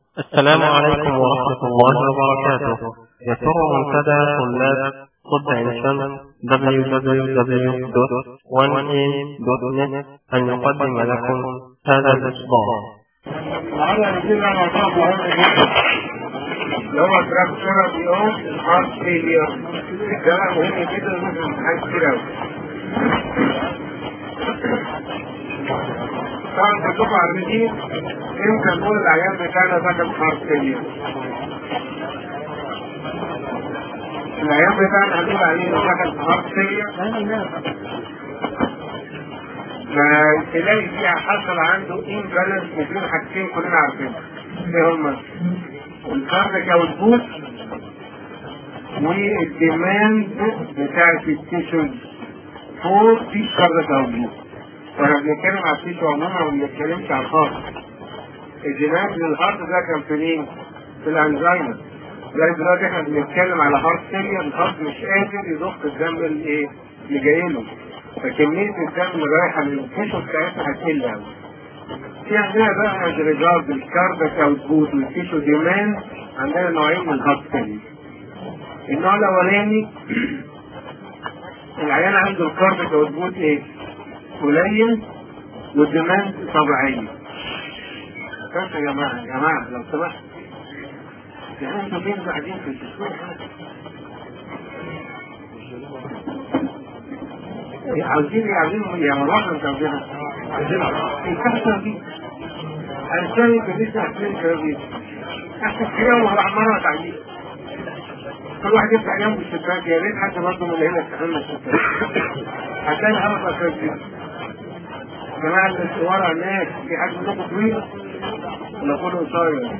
السلام عليكم ورحمة الله وبركاته يسر منتدى طلاب طب عين شمس www.1am.net أن يقدم لكم هذا الإصدار النهارده هنبتدي بقى موضوع مهم جدا اللي هو تراكشر اليوم هارت فيلير ده بقى مهم جدا ممكن امتحان كتير قوي طبعا كلكم عارفين امتى نقول العيان بتاعنا ده كان هارت فيلير العيان بتاعنا هنقول عليه انه ده كان هارت فيلير فتلاقي فيها حصل عنده امبالانس بين حاجتين كلنا عارفينها ايه هما؟ الكارديك او البوت والديماند بتاعت التيشوز فور دي الكارديك او البوت واحنا بنتكلم على التيشو عموما وما بنتكلمش على الهارت الديماند للهارت ده كان في مين؟ في الانزيمر لغايه دلوقتي احنا بنتكلم على هارت فيلير الهارت مش قادر يضخ الدم الايه؟ اللي جاي له فكمية الدم اللي رايحة للتيشو بتاعتها هتقل أوي. في عندنا بقى ريجارد الكاردك أو البوت والتيشو ديمان عندنا نوعين من الهارت فيلير. النوع الأولاني العيان عنده الكاردك أو البوت إيه؟ قليل والديمان طبيعية. بس يا جماعة يا جماعة لو سمحت يعني انتوا فين قاعدين في الدكتور عاوزين عاوزين يا مروحة مش عاوزينها عاوزينها الكحسة دي هنسوي بالنسبة لحسين كرابيس احسن كده وراح مرة تعليق كل واحد يفتح جنبه الشباك يا ريت حد برضه من هنا يفتح لنا الشباك هتلاقي الهواء أساس دي جماعة اللي ورا الناس في حد منكم طويل ولا كله قصير؟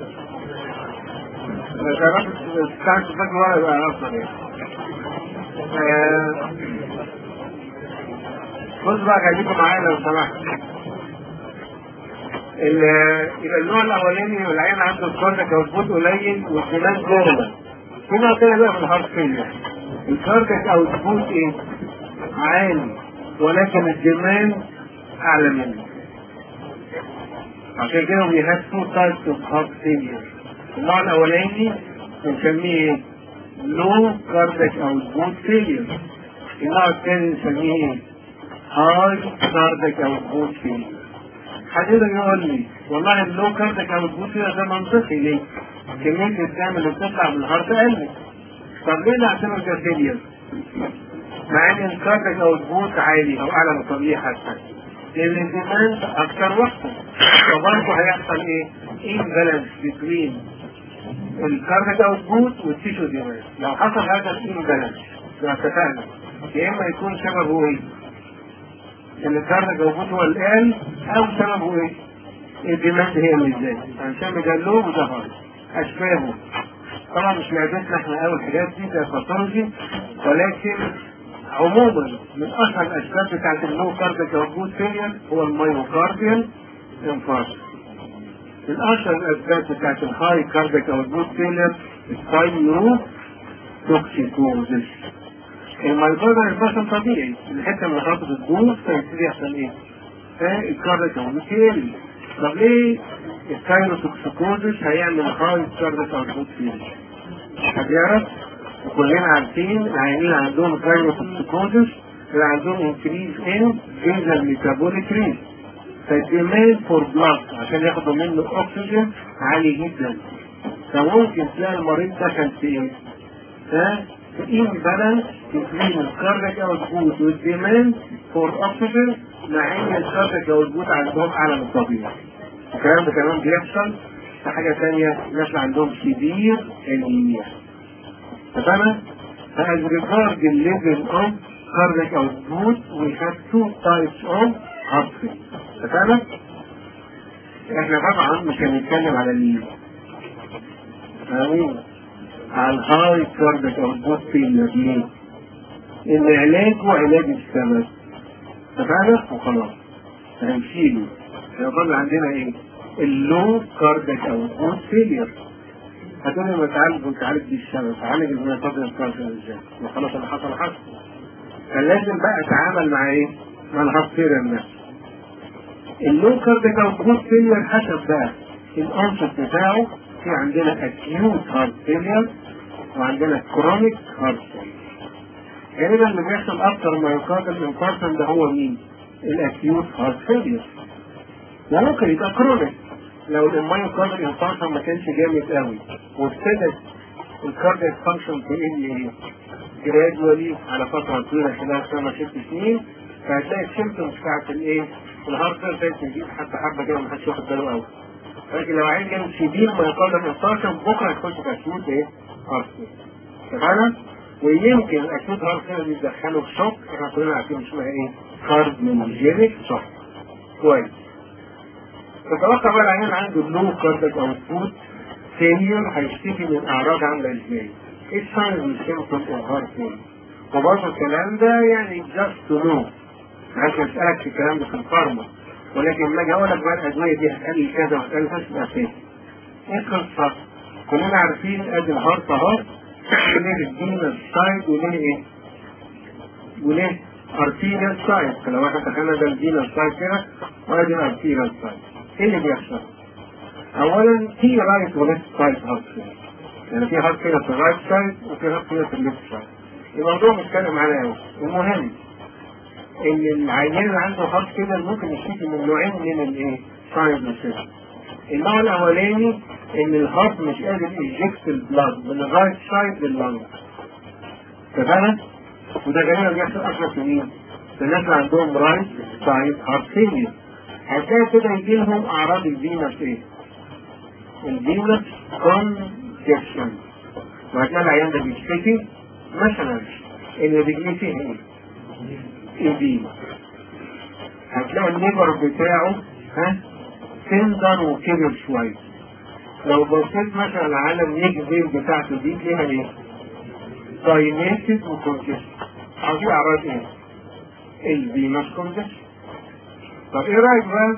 لو تعرف بتاع الشباك ورا يبقى أفضل يعني بص بقى خليكم معايا لو سمحت يبقى النوع الاولاني العين عنده الكاردك او البوت قليل والدماغ نورمال في نوع تاني بقى من الهارت فيلير الكاردك او البوت ايه؟ عالي ولكن الدماغ اعلى منه عشان كده we have two types of heart failure النوع الاولاني بنسميه ايه؟ low cardiac او البوت failure النوع الثاني بنسميه ايه؟ هاي كاردك او البوت فيه حد يقول لي والله اللو كاردك او البوت فيه ده منطقي ليه؟ كمية الدم اللي بتطلع من الهارت قلت طب ليه نعتبر ده فيلير؟ مع ان الكاردك او البوت عالي او اعلى من الطبيعي حتى لان الديماند اكتر وقتا فبرضه هيحصل ايه؟ امبالانس بين الكاردك او البوت والتيشو ديماند لو حصل هذا الامبالانس زي ما اتفقنا يا اما يكون سببه ايه؟ ان الدرجة وجود هو الآن أو سببه إيه؟ الدماغ هي اللي ازاي عشان مجلوه وده غلط أشباهه طبعا مش لعبتنا احنا أول الحاجات دي ده باثولوجي ولكن عموما من أشهر الأسباب بتاعت اللو كارديك وجود فيلير هو الميوكارديال انفاركت من أشهر الأسباب بتاعت الهاي كارديك وجود فيلير الساينو توكسيكوزيس الميكروبيا البشر طبيعي الحته اللي حاطط الدوس فيبتدي يحصل ايه؟ فالكارديك هيقل طب ليه الكايروتوكسيكوزيس هيعمل هاي كارديك اوتبوت فيه؟ حد يعرف؟ وكلنا عارفين العيانين اللي عندهم كايروتوكسيكوزيس اللي عندهم انكريز ان بيزل ميتابوليك ريت فالديماند فور بلاد عشان ياخدوا منه اكسجين عالي جدا فممكن تلاقي المريض دخل في ايه؟ imbalance between الكارديك output والديماند فور oxygen مع ان الكارديك output عندهم اعلى من الطبيعي. الكلام ده كمان بيحصل في حاجه ثانيه الناس اللي عندهم سيفير انيميا. تمام؟ فاز ريجارد الليفل اوف cardiac output we have two types of heart failure. تمام؟ احنا طبعا مش هنتكلم على الليل. امين. على الهاي كاردك او البوت فيلير ليه؟ ان علاجه علاج السبب تفعله وخلاص هنشيله هيظل عندنا ايه؟ اللو كاردك او البوت فيلير هتقول لي ما تعالج وانت عالج دي السبب عالج الميتوكوندريا الكارثه ازاي؟ وخلاص اللي حصل حصل فلازم بقى اتعامل مع ايه؟ مع الهارت فيلير نفسه اللو كاردك او البوت فيلير حسب بقى الانصت بتاعه في عندنا اكيوت هارت فيلير وعندنا كرونيك هارت فيلير غالبا اللي بيحصل اكتر ما يقابل الانفاركشن ده هو مين؟ الاكيوت هارت فيلير وممكن يبقى كرونيك لو المايوكاردال انفاركشن ما كانش جامد قوي وابتدت الكاردياك فانكشن تقل ايه؟ جرادولي على فتره طويله خلال سنه ست سنين فهتلاقي السيمتومز بتاعت الايه؟ الهارت فيلير تزيد حتى حبه كده ما حدش واخد باله قوي لكن لو عين جامد شديد مايوكاردال انفاركشن بكره هتخش في اكيوت ايه؟ هارت فيلير تمام؟ ويمكن الاكيوت هارت فيلير يدخله في شوك احنا كلنا عارفين اسمها ايه؟ كارديوجينيك شوك كويس تتوقع بقى العيان عنده لو كاردك او فود فيلير هيشتكي من اعراض عامله ازاي؟ ايه الساينز والسيمتومز اوف هارت فيلير؟ وبرضه الكلام ده يعني جاست تو نو عايز اسالك في الكلام ده في الفارما ولكن لما اجي اقول لك بقى الادويه دي هتقلل كذا وهتقلل كذا تبقى فاهم. ايه القصه؟ كلنا عارفين ادي الهارت اهو وليه الدينا سايد وليه ايه؟ وليه ارتيريال سايد فلو احنا تخيلنا ده الدينا سايد كده وادي الارتيريال سايد ايه اللي بيحصل؟ اولا في رايت وليفت سايد هارت فيلر يعني في هارت فيلر في الرايت سايد وفي هارت فيلر في الليفت سايد الموضوع مش كلام على قوي المهم ان العيان اللي عنده هارت فيلر ممكن يشتكي من نوعين من الايه؟ سايد والسيستم النوع الاولاني ان الهارت مش قادر يجكت البلاد من الرايت سايد لللنج تمام؟ وده غالبا بيحصل اكتر في مين؟ في الناس اللي عندهم رايت سايد هارت فيلر هتلاقي كده يجي لهم اعراض الفينس ايه؟ الفينس كونجكشن وهتلاقي العيان ده بيشتكي مثلا ان رجليه فيه ايه؟ ايدين هتلاقي الليبر بتاعه ها تندر وكبر شويه لو بصيت مثلا على النيك بتاعته دي فيها ايه؟ داينيتد وكونجكشن او دي اعراض ايه؟ الفينس كونجكشن طب ايه رايك بقى؟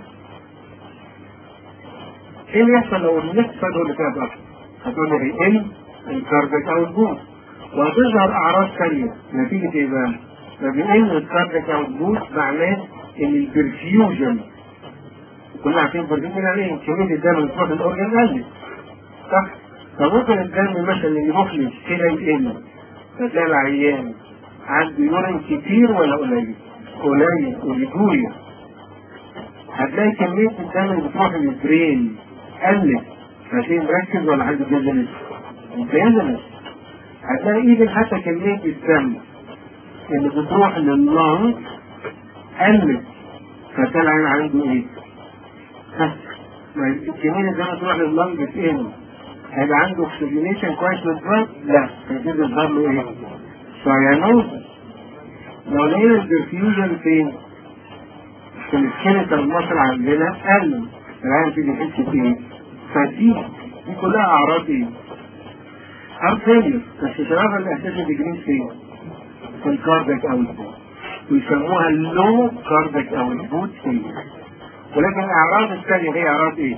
ايه اللي يحصل لو النفس هو اللي فيها ضغط؟ هتقول لي بيقل الكارديك او البوت وهتظهر اعراض ثانيه نتيجه ايه بقى؟ ما بيقل الكارديك او البوت معناه ان البرفيوجن كلنا عارفين البرفيوجن يعني ايه؟ كميه الدم اللي بتروح الاورجن قلت صح؟ فممكن الدم مثلا يروح لي كده يقل فتلاقي العيان عنده يورين كتير ولا قليل؟ قليل وليجوريا هتلاقي كمية الدم اللي بتروح للبرين قلت هتلاقي مركز ولا عنده جزلس؟ جزلس هتلاقي ايدك حتى كمية الدم اللي بتروح لللنج قلت فتلاقي العين عنده ايه؟ ها كمية الدم تروح لللنج بتقل هيبقى عنده اوكسجينيشن كويس للدم؟ لا فكده يظهر له ايه؟ سيانوزس لو لقينا البرفيوجن فين؟ في السكيلتال مصر عندنا قل العين في بيحس فيه فدي دي كلها اعراض ايه؟ هارت فيلير بس الشباب اللي اساسا بيجرين فين؟ في الكارديك او البوت ويسموها اللو كارديك او البوت فيلير ولكن الاعراض الثانيه هي اعراض ايه؟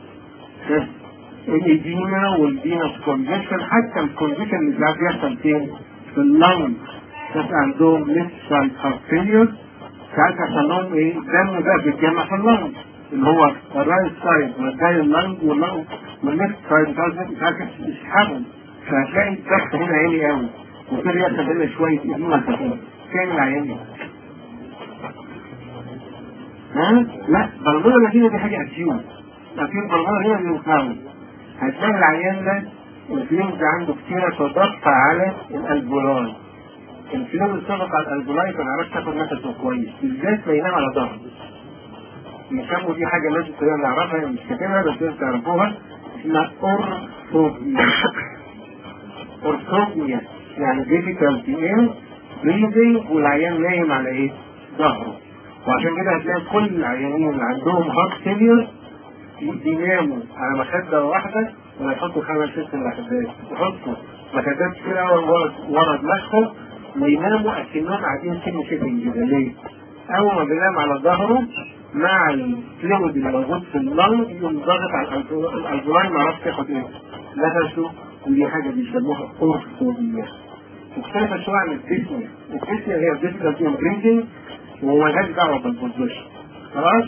الايديما والفينس كونجكشن حتى الكونجكشن اللي ساعات بيحصل فين؟ في اللنج ناس عندهم ليفت سايد هارت فيلير ساعات يحصل لهم ايه؟ دم بقى بيتجمع في اللنج اللي هو الرايت سايد والجاي اللنج واللنج والليفت سايد مش عارف يسحبهم فهتلاقي الضغط هنا عالي قوي وكده يحصل هنا شويه اديمه خفيفه كامل عيني ها؟ لا بلغوره هنا دي حاجه اكيوت لكن بلغوره هنا بينفعوا هتلاقي العيان ده الفلوس عنده كتيرة تضغط على الالبولاي الفلوس تضغط على الالبولاي فما يعرفش ياخد نفسه كويس بالذات ما ينام على ظهره يسموا دي حاجة لازم كلنا نعرفها مش كاتبها بس لازم تعرفوها اسمها اورثوبيا اورثوبيا يعني difficulty in breathing والعيان نايم على ايه؟ ظهره وعشان كده هتلاقي كل العيانين اللي عندهم هارت فيلير بيناموا على مخدة واحدة ويحطوا خمس ست مخدات يحطوا مخدات كتير قوي ورا دماغهم ويناموا اكنهم قاعدين سن شبه كده ليه؟ اول ما بينام على ظهره مع الفلويد اللي موجود في اللنج يقوم ضاغط على الالفولاي ما عرفش ياخد ايه؟ نفسه ودي حاجه بيسموها اورثوبيا مختلفه شويه عن الديسنيا الديسنيا هي difficulty in breathing ومالهاش دعوه بالبوزيشن خلاص؟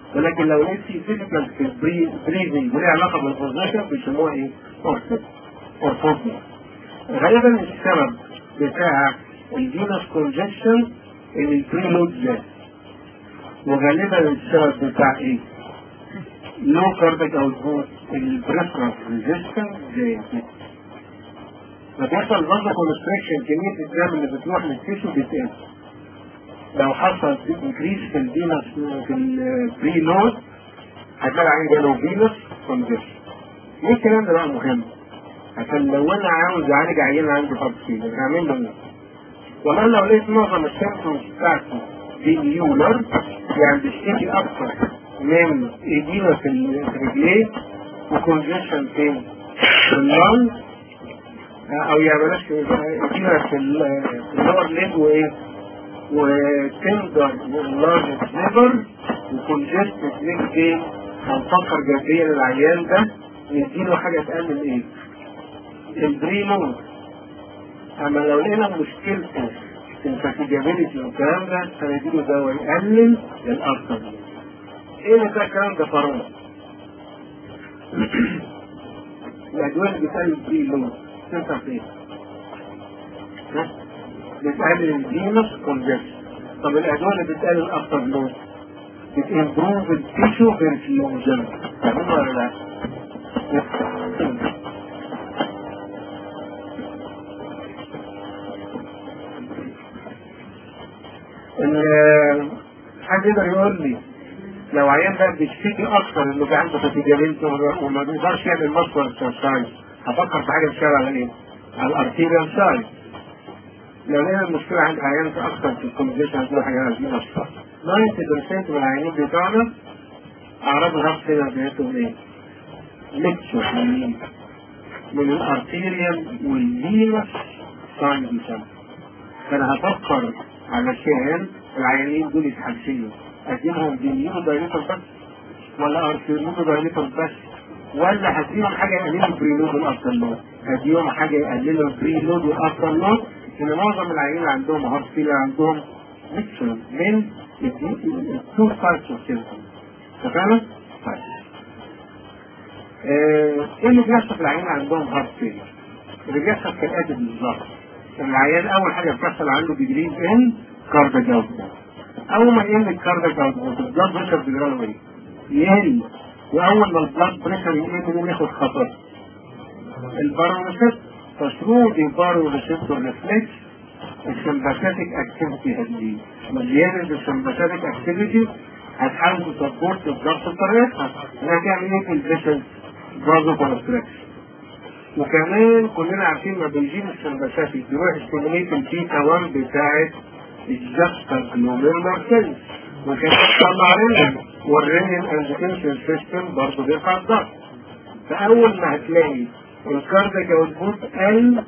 ولكن لو لقيت في ديفيكالت في البريزنج وليه علاقه بالبوزيشن بيسموها ايه؟ اورثوبيا غالبا السبب بتاع الفينوس كونجكشن ان البريلود زاد وغالبا السبب بتاع ايه؟ لو كارديك اوتبوت البريفرنس ريزيستنس زاد فبيحصل برضه كونستريكشن كميه الدم اللي بتروح للتيشو بتقل لو حصل انكريس في الفينوس في البري لود هتلاقي عندي جاله فينوس كونجكشن ليه الكلام ده بقى مهم؟ عشان لو انا عاوز اعالج عيان عنده هارت فيلر اعمل له ايه؟ والله لو لقيت معظم السيمتومز بتاعته فينيولر يعني بيشتكي اكتر من ايدينا في الرجلين وكونجكشن فين؟ في اللون او يعني بلاش ايدينا في اللور ليج وايه؟ وتندر واللارج ليفر وكونجستد ليج فين؟ هنفكر جديا العيان ده نديله حاجه تقلل ايه؟ البريموت اما لو لقينا مشكلته في الفاتيجابيلتي والكلام ده هنديله دواء يقلل الاثر ايه ده الكلام ده فرنسا الادويه اللي بتقلل البريموت تنفع فين؟ بتقلل الفينوس كونجكشن طب الادويه اللي بتقلل الاثر لود بتمبروف التيشو فيرفيوجن فاهمين ولا لا؟ ان حد يقدر يقول لي لو عيان ده بيشتكي اكتر انه في عنده فاتيجابيلتي وما بيقدرش يعمل مصدر اكسرسايز هفكر في حاجه تشتغل على ايه؟ على الارتيريال سايد لو لقينا المشكله عند عيان اكتر في الكومبليشن هتلاقي حاجه لازمه اكتر 90% من العيانين بتوعنا اعراض الهارت فيلر بتاعتهم ايه؟ ميكشر من من الارتيريال والفينس سايد بتاعهم فانا هفكر علشان العيانين دول يتحسنوا اديلهم دينيو دايليتر بس ولا ارتيريو دايليتر بس ولا هديهم حاجه يقللوا البريلود والافتر لود هديهم حاجه يقللوا البريلود والافتر لود ان معظم العيانين عندهم هارت فيلر عندهم ميكشر من التو تايبس اوف سيمبتومز تمام؟ طيب ايه اللي بيحصل في العيان عندهم هارت فيلر؟ اللي بيحصل كالاتي بالظبط العيان اول حاجه بتحصل عنده ديجريز ان كاردياك اوتبوت اول ما يقل الكاردياك اوتبوت البلاد بريشر بيجرى له ايه؟ يقل واول ما البلاد بريشر يقل ياخد خطر البارونيسيت تشرود البارونيسيبتور ريفلكس السمباثيك اكتيفيتي هتزيد زياده السمباثيك اكتيفيتي هتحاول تسبورت الضغط بطريقتها انها تعمل ايه في الفيشن برضه كونستراكشن وكمان كلنا عارفين ما بيجيب السمباثيك بيروح يستيموليت البيتا 1 بتاعت الجاكتا جلوميرولار سيلز وكان تطلع رينين والرينين انجيتنشن سيستم برضه بيرفع الضغط فاول ما هتلاقي الكاردياك اوتبوت قل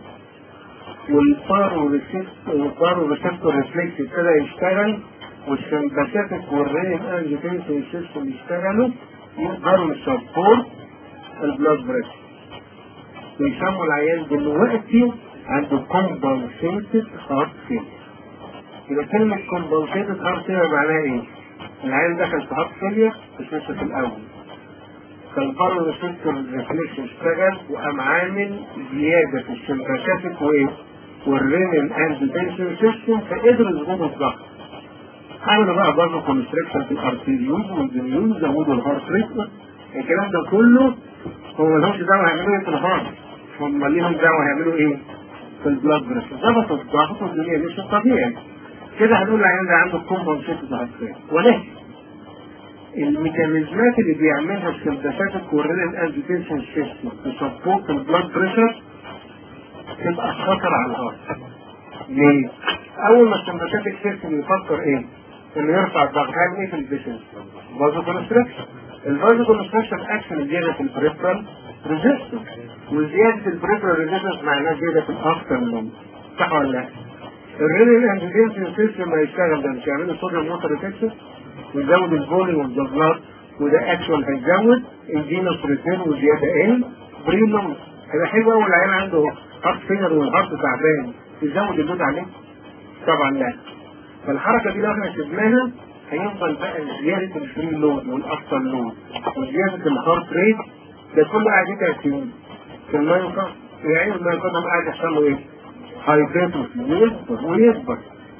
والبارو ريسبتور ريفلكس ابتدى يشتغل والسمباثيك والرين انجيتنشن سيستم يشتغلوا يقدروا يسبورت البلاد بريشر ويسموا العيان دلوقتي عنده كومبنسيتد هارت فيلر يبقى كلمة كومبنسيتد هارت فيلر معناها ايه؟ العيان دخل في هارت فيلر مش لسه في الأول فالبارو ريسبتور ريفلكس اشتغل وقام عامل زيادة في السمباثيك وايه؟ والرينين انجيتنشن سيستم فقدروا يظبطوا الضغط عملوا بقى برضه كونستريكشن في الارتيريوز والدنيوز زودوا الهارت ريت الكلام ده كله هو ملهمش دعوه هيعملوا ايه في الهارت هم ليهم دعوه هيعملوا ايه في البلاد بريشر ظبطوا الضغط والدنيا مش الطبيعي كده هنقول العيان ده عنده كومبنسيتد هارت ريت ولكن الميكانيزمات اللي بيعملها السمباثيك والرينين انجيتنشن سيستم تسبورت البلاد بريشر تبقى خطر على الهارت ليه؟ اول ما السمباثيك سيستم يفكر ايه؟ انه يرفع الضغط هيعمل ايه في الفيشن؟ فازو كونستركشن الفازو كونستركشن اكشن زياده في البريفرال ريزيستنس وزياده البريفرال ريزيستنس معناها زياده في الافتر لوم صح ولا لا؟ الرينين انجيتنشن سيستم ما يشتغل ده مش هيعمل صوديوم ووتر ريتكشن ويزود الفوليوم والبلاد وده اكشن هيزود الفينوس ريتين وزياده ان بريلوم هيبقى حلو قوي العيان عنده هارت فيلر والهارت تعبان يزود اللود عليه؟ طبعا لا فالحركه دي لو احنا سيبناها هيفضل بقى زياده الفري لود والافتر لود وزياده الهارت ريت ده كله قاعد يتعب في في المنطقه يعني المنطقه قاعد يحصل له ايه؟ هايبريتروفي ويكبر ويكبر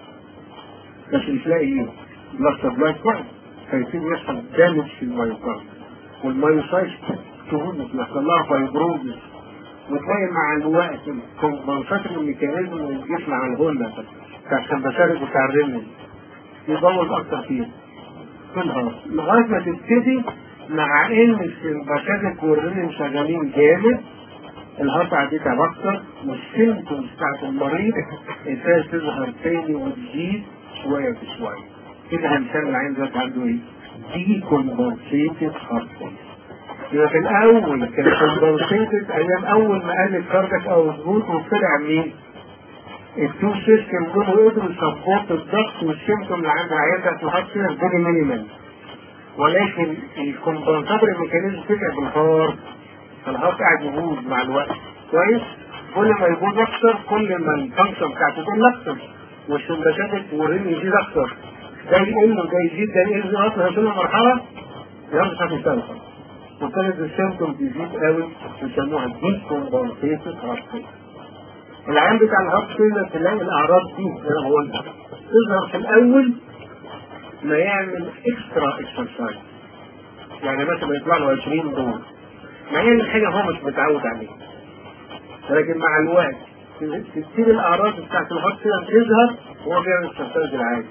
بس مش لاقي ايه؟ بلاد سبلاي كويس فيبتدي يحصل دامج في المايوكارد والمايوسايت تهون يحصل لها فايبروزس وتلاقي مع الوقت الكومبنساتور الميكانيزم اللي الجسم عمله لنا بتاع السمبثاريك بتاع الرنين يبوظ اكتر فيه في الهارت لغايه ما تبتدي مع ان السمبثاريك والرنين شغالين جامد الهارت عديتها اكتر والسيمتومز بتاعت المريض ابتدت تظهر تاني وتزيد شويه بشويه كده هنسمي العين ده عنده ايه؟ دي كومبنسيتد هارت يبقى في الاول كان كومبنسيتد ايام اول ما قال الكاردك او مظبوط وطلع مين؟ التو سيستم دول يقدروا يسبورت الضغط والسيمتوم اللي عند العيان ده الهارت فيلر فيري مينيمال ولكن الكومبنساتور الميكانيزم طلع بالهارت فالهارت قاعد يبوظ مع الوقت كويس؟ كل ما يبوظ اكتر كل ما الفانكشن بتاعته تقل اكتر والسمباتات والرين يزيد اكتر ده يقل وده يزيد ده يقل اصلا هيوصل مرحله يرجع في الثالثه وكانت السيمتوم تزيد قوي بيسموها دي كومبنسيتد هارت العين بتاع الهارت فيلر تلاقي الاعراض دي اللي انا بقولها تظهر في الاول ما يعمل اكسترا اكسرسايز يعني مثلا يطلع له 20 دور ما يعمل حاجه هو مش متعود عليها ولكن مع الوقت تبتدي الاعراض بتاعت الهارت فيلر تظهر وهو بيعمل اكسرسايز العادي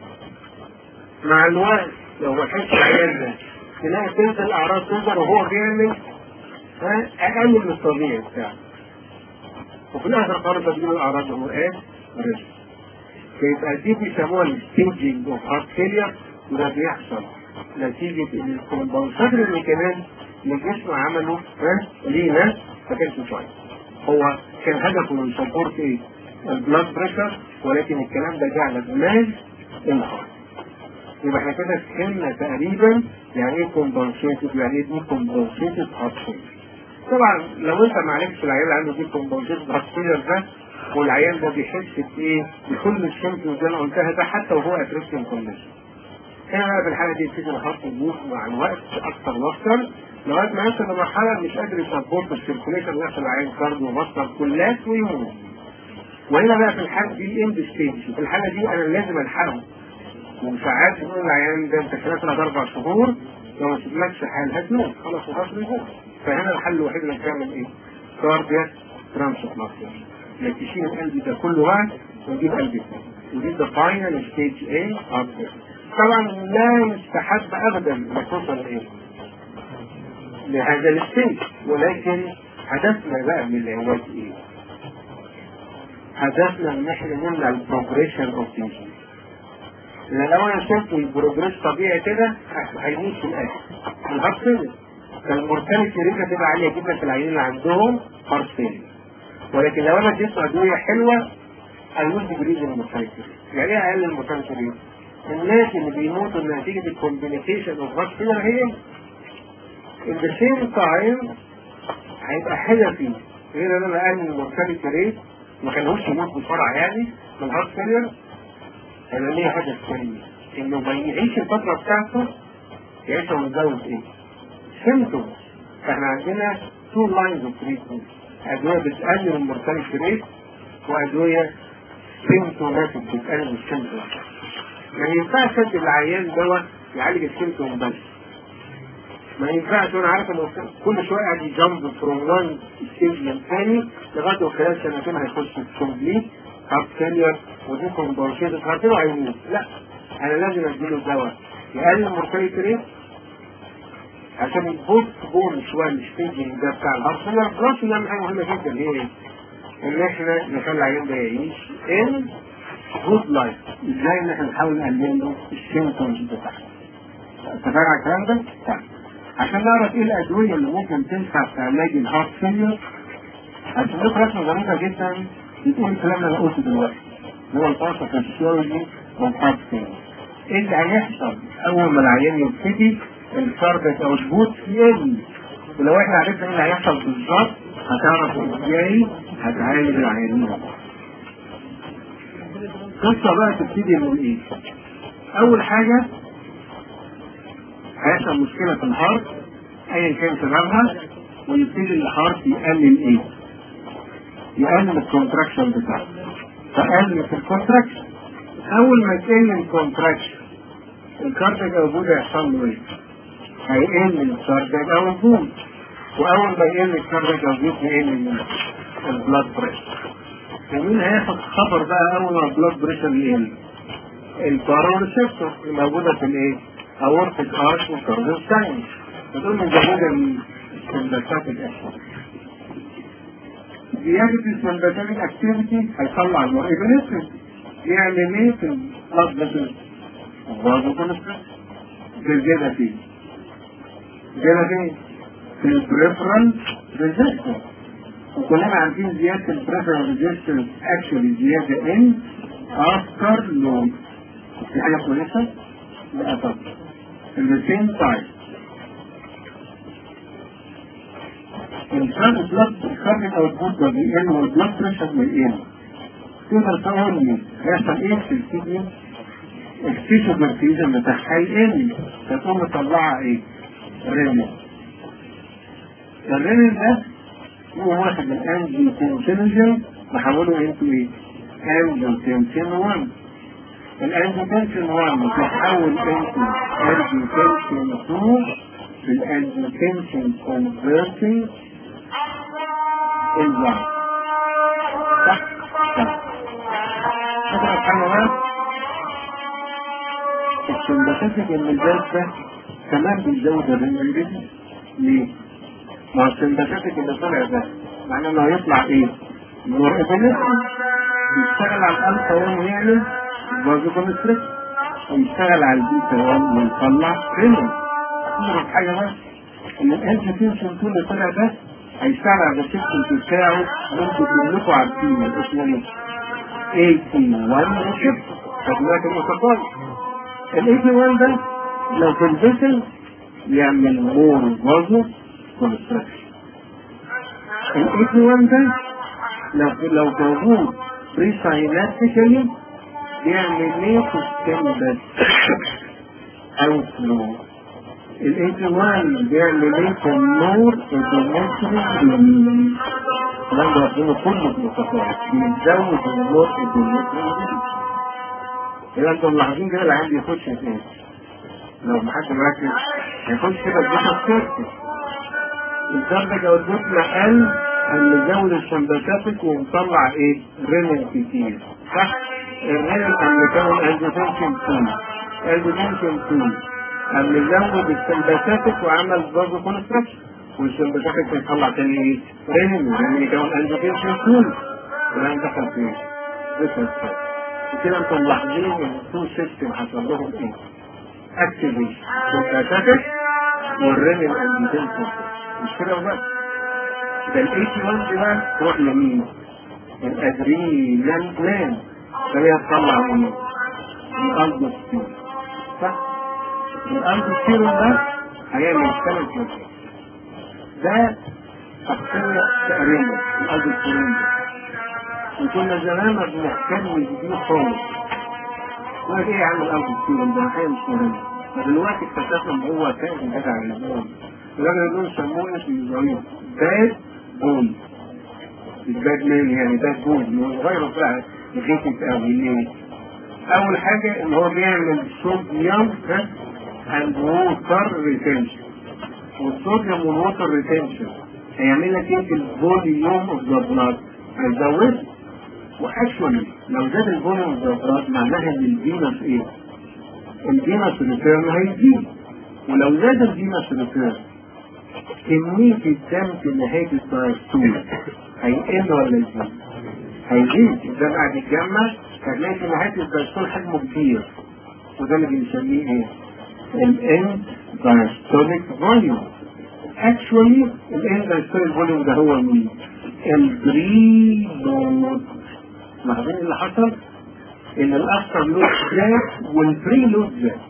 مع الوقت لو ما كانش العيان ده تلاقي تنزل الاعراض تظهر وهو بيعمل اقل من الطبيعي بتاعه وفي الاخر خالص بتجيب الاعراض وهو ايه؟ رزق فيبقى دي بيسموها الستيجنج اوف هارت فيلير وده بيحصل نتيجة ان الكومبنساتور الميكانيزم اللي الجسم عمله ها لينا ما كانش كويس هو كان هدفه يسبورت ايه؟ البلاد بريشر ولكن الكلام ده جه على دماغ الهارت يبقى احنا كده فهمنا تقريبا يعني ايه كومبنسيتد يعني ايه دي كومبنسيتد هارت فيلر طبعا لو انت ما عرفتش العيان اللي عنده دي كومبنسيتد هارت فيلر ده والعيان ده بيحس بايه؟ بكل السيمتومز اللي انا قلتها ده حتى وهو اتريشن كونديشن. هنا بقى في الحاله دي يبتدي الهارت يبوظ مع الوقت اكثر واكثر لغايه ما يوصل لمرحله مش قادر يسبورت السيركوليشن ويحصل العيان كارديو ومصدر كلات ويموت. وهنا بقى في الحاله دي الاند ستيج في الحاله دي انا لازم الحقه وساعات يقول العيان ده انت كده ثلاث اربع شهور لو ما سيبلكش حال هتموت خلاص الهارت بيموت فهنا الحل الوحيد انك تعمل ايه؟ كاردياك ترانسبلانتيشن انك تشيل القلب ده كله واحد وتجيب قلب اثنين ودي ده فاينل ستيج ايه؟ طبعا لا يستحب ابدا انك توصل لايه؟ لهذا الستيج ولكن هدفنا بقى من العلاج ايه؟ هدفنا ان احنا نمنع البروجريشن اوف ديزيز لان لو انا شفت البروجريس طبيعي كده هيموت في الاخر الهارت فيلر فالمورتاليتي ريت هتبقى عاليه جدا في العيانين اللي عندهم هارت فيلر ولكن لو انا اديت ادويه حلوه هيموت بريز المورتاليتي يعني ايه اقل المورتاليتي ريت؟ الناس اللي بيموتوا نتيجه الكومبينيكيشن اوف هارت فيلر هي in the same time هيبقى هدفي غير ان انا اقلل المورتاليتي ريت ما خلوش يموت بسرعه يعني من الهارت فيلر انا ليه هدف تاني انه ما يعيش الفتره بتاعته يعيش ويزود ايه؟ سيمتومز فاحنا عندنا تو لاينز اوف تريتمنت ادويه بتقلل المورتاليتي ريت وادويه سيمتوماتيك بتقلل السيمتومز ما ينفعش ادي العيان دواء يعالج السيمتوم بس ما ينفعش وانا عارف انه كل شويه قاعد يجمب فروم وان ستيج للثاني لغايه وخلال سنتين هيخش في كومبليت هارت فيلير ودي كومبنسيتد هارت هيموت لا انا لازم اديله دواء يقلل المورتاليتي ريت عشان البوست بون شويه الستيجنج ده بتاع الهارت فيلير بلس نعمل حاجه مهمه جدا هي ايه؟ ان احنا نخلي العيان ده يعيش ان جود لايف ازاي ان احنا نحاول نقلل له السيمتومز بتاعته اتفقنا على الكلام ده؟ طيب عشان نعرف ايه الادويه اللي ممكن تنفع في علاج الهارت فيلير عشان لكم رسمه ظريفه جدا بتقول الكلام اللي انا قلته دلوقتي هو الفاصل فيسيولوجي والهارت فيلير ايه اللي هيحصل اول ما العيان يبتدي الكارديك او البوت يقل ولو احنا عرفنا ايه اللي هيحصل بالظبط هتعرف ازاي هتعالج العيانين القصه بقى تبتدي من ايه؟ اول حاجه هيحصل مشكله في الهارت ايا كان سببها ويبتدي الهارت يقلل ايه؟ يقلل الكونتراكشن بتاعه فقلل في الكونتراكشن اول ما يقل الكونتراكشن الكاردياك اوبود هيحصل له ايه؟ هيقل الكاردياك اوبود واول ما يقل الكاردياك اوبود يقل البلاد بريشر ومين هياخد خبر بقى اول ما البلاد بريشر يقل؟ الباروريسبتور الموجوده في الايه؟ اورتيك ارش والكارديو ساينس فتقول من زمان السمباتات الاكشن زيادة السمباتات اكتيفيتي هيطلع النورابينفرين يعمل ايه في البلاد فيسل؟ برضه كونستريكت زيادة فيه زيادة فيه في البريفرال ريزيستنس وكلنا عارفين زيادة البريفرال ريزيستنس اكشولي زيادة ان افتر لود دي حاجة كويسة؟ لا طبعا at the same time الفرق بلاد الفرق او الجود بيقل والبلاد بريشر بيقل تقدر تقول لي هيحصل ايه في الكدني؟ التيشو برفيوجن بتاعها هيقل فتقوم مطلعها ايه؟ رينين الرينين ده هو واحد من انجي تنشنجن بحوله انتو ايه؟ انجي تنشن 1 الانجيوتنشن 1 بتتحول انتو انجيوتنشن 2 في الانجيوتنشن كونفرتنج انزيم صح؟ صح هذا الحيوان السمباتيك المزاج ده كمان بيزود الرينجيوتنشن ليه؟ ما هو السمباتيك اللي طلع ده معناه انه هيطلع ايه؟ نور ابنفرين بيشتغل على الالفا 1 ويعمل برضه كونستريكت ويشتغل على البيتا 1 ويطلع رينين تضرب حاجه بس ان الانجيوتنشن طول اللي طلع ده هيشتغل على السيستم بتاعه ممكن كلكم عارفين اسمه ايه؟ 81 ريسبت خدناه في البروتوكول ال 81 ده لو في الفيسل يعمل مور فازو كونستراكشن ال 81 ده لو لو موجود بري سايناتيكالي بيعمل ايه في السكن او فلو ال 81 بيعمل ايه في النور الدومتري الكلام ده ربنا كله في الخطوات بيزود النور الدومتري يبقى انتم ملاحظين كده العيال بيخش في ايه؟ لو محدش مركز هيخش كده بيخش سيركت الدرجة او الجسم قل هنزود الشمباتاتك ونطلع ايه؟ رينين كتير صح؟ الرينين هنكون انجيوتنشن 2 انجيوتنشن 2 هنزود الشمباتاتك وعمل برضه كونستراكشن والشمباتاتك هيطلع تاني ايه؟ رينين ورينين يكون انجيوتنشن 2 الكلام دخل فين؟ دخل فين؟ وكده انتم ملاحظين ان التو سيستم حصل لهم ايه؟ اكتيفيشن الشمباتاتك والرينين انجيوتنشن مش كده وبس ده ال 81 دي بقى تروح لمين؟ الادرينال جلاند فهي تطلع مين؟ الالدوستيرون صح؟ الالدوستيرون ده هيعمل ثلاث مشاكل ده شخصية تقريبا الالدوستيرون ده وكنا زمان ما بنهتمش بيه خالص يقول ايه يا عم الالدوستيرون ده حاجة مش مهمة فدلوقتي اكتشفنا ان هو كائن جدع الهرمون الراجل دول سموه اسم ظريف باد بول الباد مان يعني باد بول غيره بقى غيتت قوي ليه؟ اول حاجه ان هو بيعمل صوديوم اند ووتر ريتنشن والصوديوم والووتر ريتنشن هيعمل لك ايه في الفوليوم اوف ذا بلاد؟ هيزود واكشولي لو زاد الفوليوم اوف ذا بلاد معناها ان الفينس ايه؟ الفينس ريتيرن هيزيد ولو زاد الفينس ريتيرن كمية الدم في نهاية الدايستول هيقل ولا يزيد؟ هيزيد الدم قاعد يتجمع هتلاقي في نهاية الدايستول حجمه كبير وده اللي بنسميه ايه؟ الاند دايستوليك فوليوم اكشولي الاند دايستوليك فوليوم ده هو مين؟ البري لود لاحظين اللي حصل؟ ان الافتر لود زاد والبري لود زاد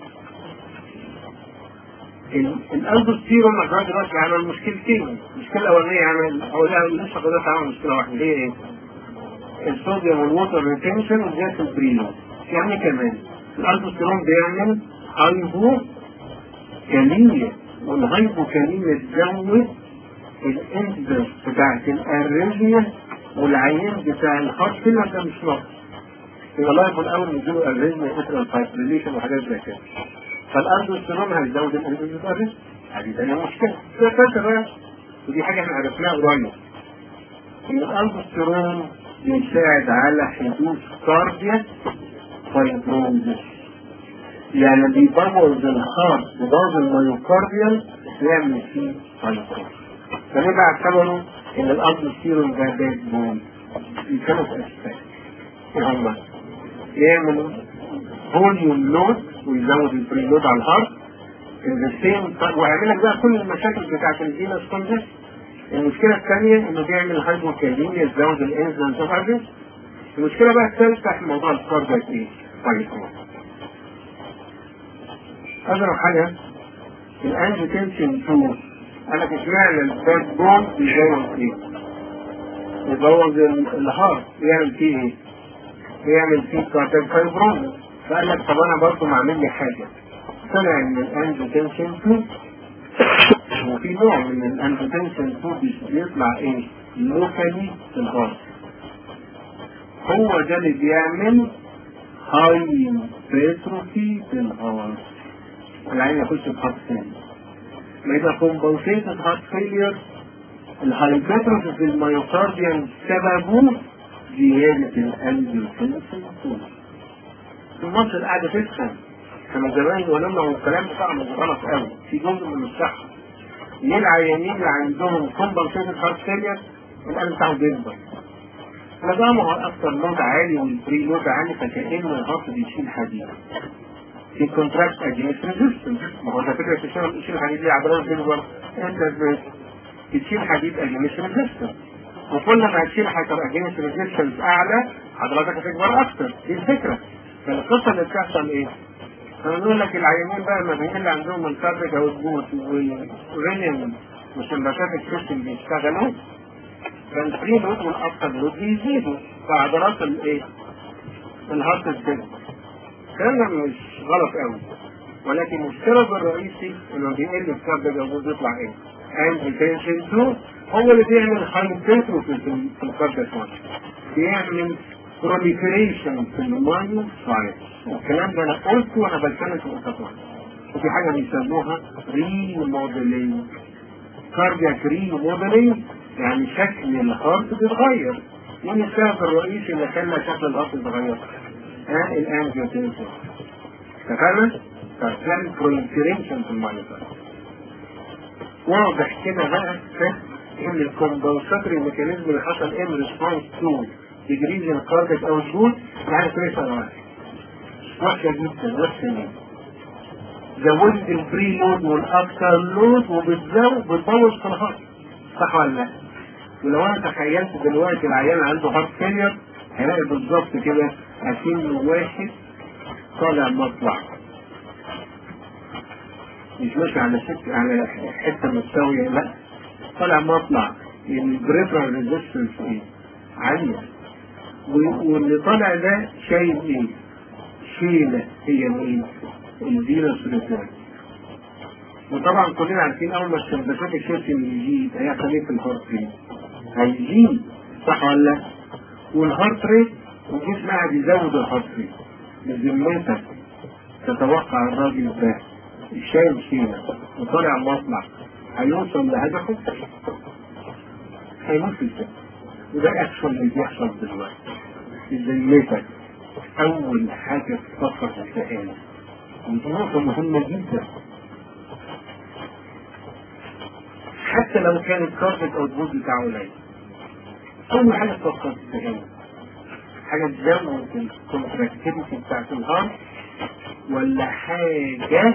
الالدوستيرون لغايه دلوقتي عمل مشكلتين المشكله الاولانيه عمل هو لا لسه دلوقتي عمل مشكله واحده هي ايه؟ الصوديوم والووتر ريتنشن وزياده البريلو يعني كمان الالدوستيرون بيعمل ايفو كالية والهايبوكالية تزود الانسدنس بتاعت الاريزيا والعيان بتاع الهارت فيلر ده مش ناقص يبقى الله يكون اول نديله اريزيا اترال فايبريليشن وحاجات زي كده فالاندوستيرون هيزود الانسدنس الاريزيا هذه تانية مشكلة ده ثالثة بقى ودي حاجة احنا عرفناها قريب ان الاندوستيرون بيساعد على حدوث كاردياك فايبروزس يعني بيبوظ الهارت بيبوظ الميوكارديال يعمل فيه فايبروزس فنبقى اعتبروا ان الاندوستيرون ده باك بون كانوا في اسفل ايه هم؟ يعمل فوليوم لود ويزود البري لود على الهارت السيم ويعمل لك بقى كل المشاكل بتاعت الفينس كونجست المشكلة الثانية انه بيعمل هايبوكاليميا يزود الانزيم اوف المشكلة بقى الثالثة في موضوع الكاردياك ايه؟ طيب أضرب حاجة الانجيوتنشن 2 أنا كنت معنى الباك بون بيزود ايه؟ يبوظ الهارت يعمل فيه ايه؟ يعمل فيه كاردياك فايبروز فقال لك طب أنا برضه معمل لي حاجة طلع ان الانجيوتنشن 2 وفي نوع من الانجيوتنشن 2 بيطلع ايه؟ لوكالي في الهارت هو ده اللي بيعمل هاي بيتروفي في الهارت العين يخش في هارت ثاني ما يبقى كومبنسيتد هارت فيلير الهايبرتروفي في الميوكارديوم سببه زيادة الانجيوتنشن 2 في مصر قاعدة تسخن كما زمان ولما هو الكلام بتاعهم غلط قوي في جزء من الصحة ليه العيانين اللي عندهم كومبنسيتد هارت فيلير القلب بتاعهم بيكبر نظامه هو اكثر لود عالي والبري لود عالي فكأنه الهارت بيشيل حديد في كونتراكت اجينست ريزيستنس ما هو ده فكره تشتغل تشيل حديد ليه عضلات بيكبر انت بتشيل حديد اجينست ريزيستنس وكل ما هتشيل حاجه اجينست ريزيستنس اعلى عضلاتك هتكبر اكثر دي الفكره فالقصه اللي بتحصل ايه؟ انا بقول لك العيانين بقى المدنيين اللي عندهم الكارديك او الجوت والرينين وسمباتات السيستم بيشتغلوا فالفري لود والافتر لود بيزيدوا فعضلات الايه؟ الهارت بتكبر الكلام ده مش غلط قوي ولكن السبب الرئيسي انه بيقل الكارديك او الجوت يطلع ايه؟ انجيتنشن 2 هو اللي بيعمل هايبرتروفي في الكارديك بيعمل proliferation في المايو سايت الكلام ده انا قلته وانا بتكلم في الخطوات وفي حاجه بيسموها ريموديلينج كاردياك ريموديلينج يعني شكل الهارت بيتغير مين السبب الرئيسي اللي خلى شكل الهارت يتغير؟ ها الانجيوتنسين اتفقنا؟ فبتعمل proliferation في المايو سايت واضح كده بقى ان الكومبنساتوري ميكانيزم اللي حصل ان ريسبونس تو ديجريز الكارديك او الجول يعني بريشر واحد وحشة جدا وحشة جدا زودت البري لود والافتر لود وبتزود بتبوظ في الهارت صح ولا لا؟ ولو انا تخيلت دلوقتي العيان عنده هارت فيلير هلاقي بالظبط كده اكنه واحد طالع مطلع مش ماشي على شك على حته مستويه لا طالع مطلع البريفرال ريزيستنس ايه؟ عاليه واللي طالع ده شايل ايه؟ شيلة هي مين؟ الفيروس ريتيرن وطبعا كلنا عارفين اول ما السمبثات الشيرتين يزيد هيحصل ايه في الهارت ريت؟ هيزيد صح ولا لا؟ والهارت ريت الجسم قاعد يزود الهارت ريت بذمتك تتوقع الراجل ده شايل شيلة وطالع مطلع هيوصل لهدفه هيموت في السنة وده اكشن اللي بيحصل دلوقتي بذمتك اول حاجة تفكر في السؤال ودي نقطة مهمة جدا حتى لو كان الكاربت او البوز بتاعه قليل اول حاجة تفكر في السؤال حاجة تزود الكونتراكتيفيتي بتاعت الهارت ولا حاجة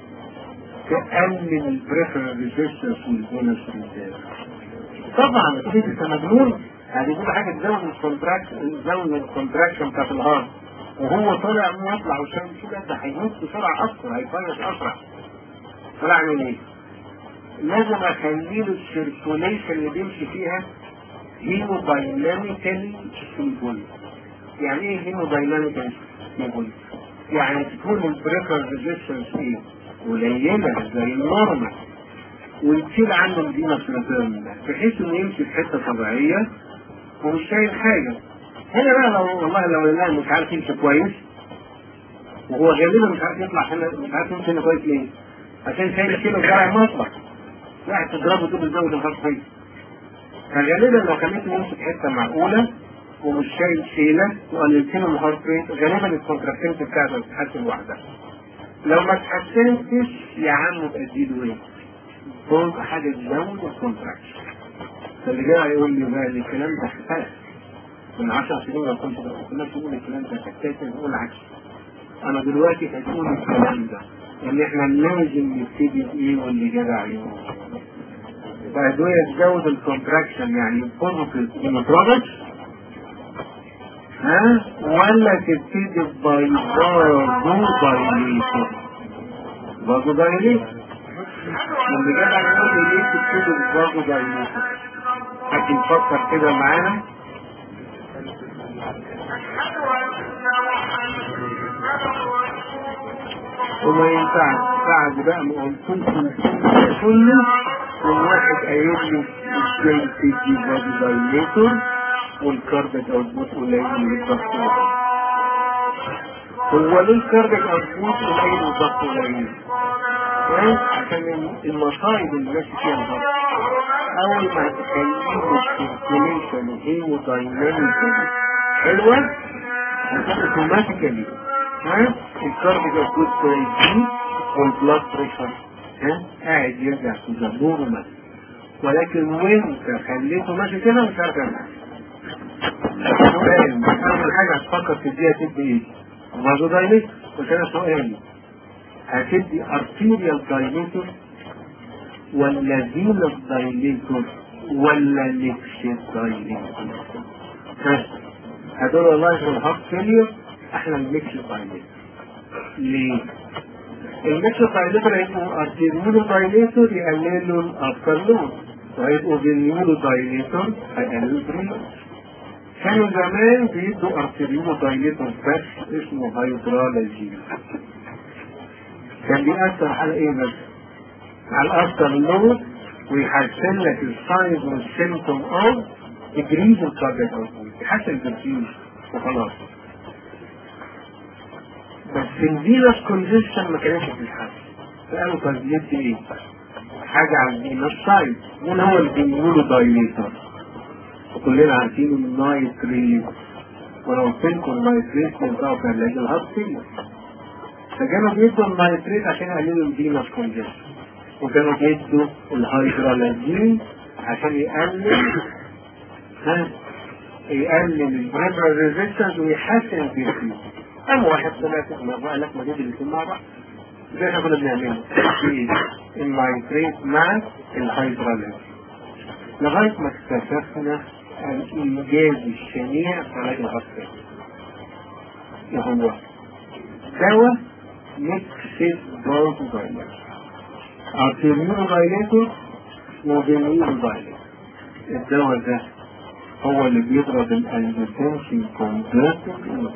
تقلل البريفرال ريزيستنس والبونس ريزيرف طبعا كده انت مجنون يعني دي حاجه تزود الكونتراكشن تزود الكونتراكشن بتاعت الهارت وهو طالع مطلع وشايف كده ده هيموت بسرعه اسرع هيفيص اسرع طلع من ايه؟ لازم اخلي له السيركوليشن اللي بيمشي فيها هيمودايناميكالي ستيبل يعني ايه هيمودايناميكالي ستيبل؟ يعني تكون البريفر ريزيستنس ايه؟ قليله زي النورمال ويشيل عنه الدينا فلاتيرن بحيث انه يمشي في حته طبيعيه ومش شايل حاجه هنا بقى لو والله لو الانسان مش عارف يمشي كويس وهو غالبا مش عارف يطلع هنا مش عارف يمشي هنا كويس ليه؟ عشان شايل كيلو بتاع المطلع واحد تضربه تقول الزوج الخاص فيه فغالبا لو خليته يمشي في حته معقوله ومش شايل شيله وقللت له الهارت ريت غالبا الكونتراكتنت بتاعته هتتحسن لوحدها لو ما اتحسنتش يا عم تأديله ايه؟ فوق حاجه تزود الكونتراكشن فاللي جاي يقول لي بقى الكلام ده اختلف من 10 سنين لو كنت كنا بنقول الكلام ده كنت نقول عكس انا دلوقتي هتقول الكلام ده ان احنا لازم نبتدي بايه واللي جدع يقول فأدوية تزود الكونتراكشن يعني بوزيتيف هيموتروبكس ها ولا تبتدي ببايظار دايليتور برضه دايليتور اللي جدع يقول لي ليه تبتدي برضه دايليتور حد يفكر كده معانا وما ينفعش بعد بقى ما قلت لكم كله والواحد قايل لي ازاي تدي بادي دايليتور والكارديك اوتبوت قليل من الضغط هو ليه الكارديك اوتبوت قليل والضغط قليل؟ عشان المصايب اللي ماشي فيها الضغط اول ما تخليه السيركيليشن هيمودايناميك حلوه هتبقى اوتوماتيكالي ها الكارديك اوتبوت كويسين والبلاد بريشر ها قاعد يرجع في نورمال ولكن وانت خليته ماشي كده مش عارف يعمل سؤال اول حاجه هتفكر تديها تدي ايه؟ فازو دايليت قلت انا سؤالي هتدي ارتيريال دايليتور ولا فينس دايليتور ولا نكشف دايليتور هدول والله في الهارت فيلير احنا الميكشف دايليتور ليه؟ الميكشف دايليتور هيبقوا ارتيريولو دايليتور يقللوا الافترلود وهيبقوا فينيولو دايليتور هيقللوا البريلود كانوا زمان بيدوا ارتريولو دايليتور بس اسمه هيدرالجي كان بيأثر على ايه بس؟ على الافتر لود ويحسن لك السايز والسيمتوم اوف تجريز الكاردياك اوتبوت يحسن البرفيوز وخلاص بس الفينس كونجيشن ما كانش بتتحسن فقالوا طب ندي ايه؟ حاجه على الفينس سايد مين هو اللي بيقولوا دايليتور؟ وكلنا عارفين ان النايتريت وانا قلت لكم النايتريت بينفعوا في علاج الهارت فيلر فكانوا بيدوا النايتريت عشان يقللوا الفينس كونجيشن وكانوا بيدوا الهيدرالازين عشان يقلل ها يقلل البريمرال ريزيستنس ويحسن البيوتين قام واحد طلع ما بقى لك ما دول الاثنين مع بعض زي احنا كنا بنعمله في النايتريت مع الهيدرالازين لغاية ما اكتشفنا الإنجاز الشنيع في علاج الغصب وهو دواء ميكسيس بروتو دايليتور ارتيريولو دايليتور وفينيولو دايليتور الدواء ده هو اللي بيضرب الانجيوتنسين كونفرتر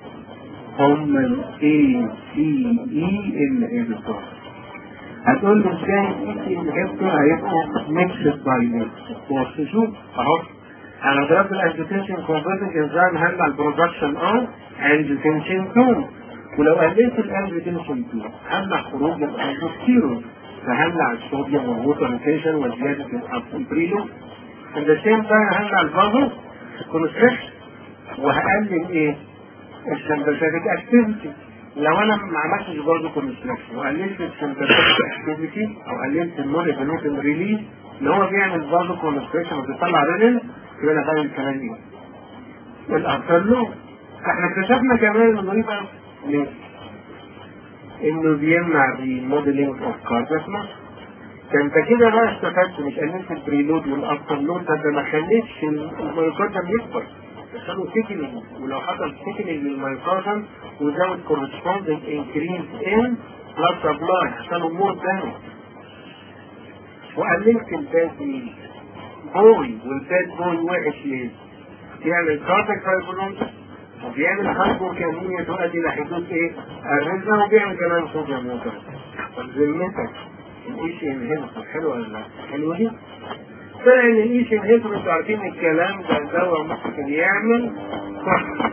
هم ال A C E inhibitor هتقول له ازاي الاي انهبتور هيبقوا ميكسد بايليت بص شوف اهو انا ضربت الانجيوتنسين كونفرتنج انزيم هيمنع البرودكشن اوف انجيوتنسين 2 ولو قللت الانجيوتنسين 2 همنع خروج الانجيوستيرون فهمنع الصوديوم والووتر روتيشن وزياده الابريلو ان ذا سيم تايم همنع الفازو كونستريكشن وهقلل ايه؟ السمباثيك اكتيفيتي لو انا ما عملتش برضه كونستراكشن وقللت السمباثيك اكتيفيتي او قللت المونيفينوتين ريليز اللي هو بيعمل برضه كونستراكشن وبيطلع رينين يبقى انا فاهم الكلام ايه؟ الارتلو احنا اكتشفنا كمان انه يبقى ليه؟ انه بيمنع الموديلنج اوف كاردياك فانت كده بقى استفدت مش قللت البريلود والافترلود ده ما خليتش الميوكارديوم يكبر يحصلوا سيكنينج ولو حصل سيكنينج للميوكارديوم وزود كورسبوندنج انكريز ان بلاد سبلاي يحصلوا مور دامج وقللت الباد بوي والباد بوي وحش ليه؟ بيعمل كارديك فايبرونز وبيعمل هايبوكامينيا تؤدي الى حدوث ايه؟ الرزة وبيعمل كمان صوديوم ووتر طب ذمتك الاي سي انهيبيتور حلو ولا لا؟ حلو دي؟ طلع ان الاي سي انهيبيتور انتوا عارفين الكلام ده دواء ممكن يعمل كحة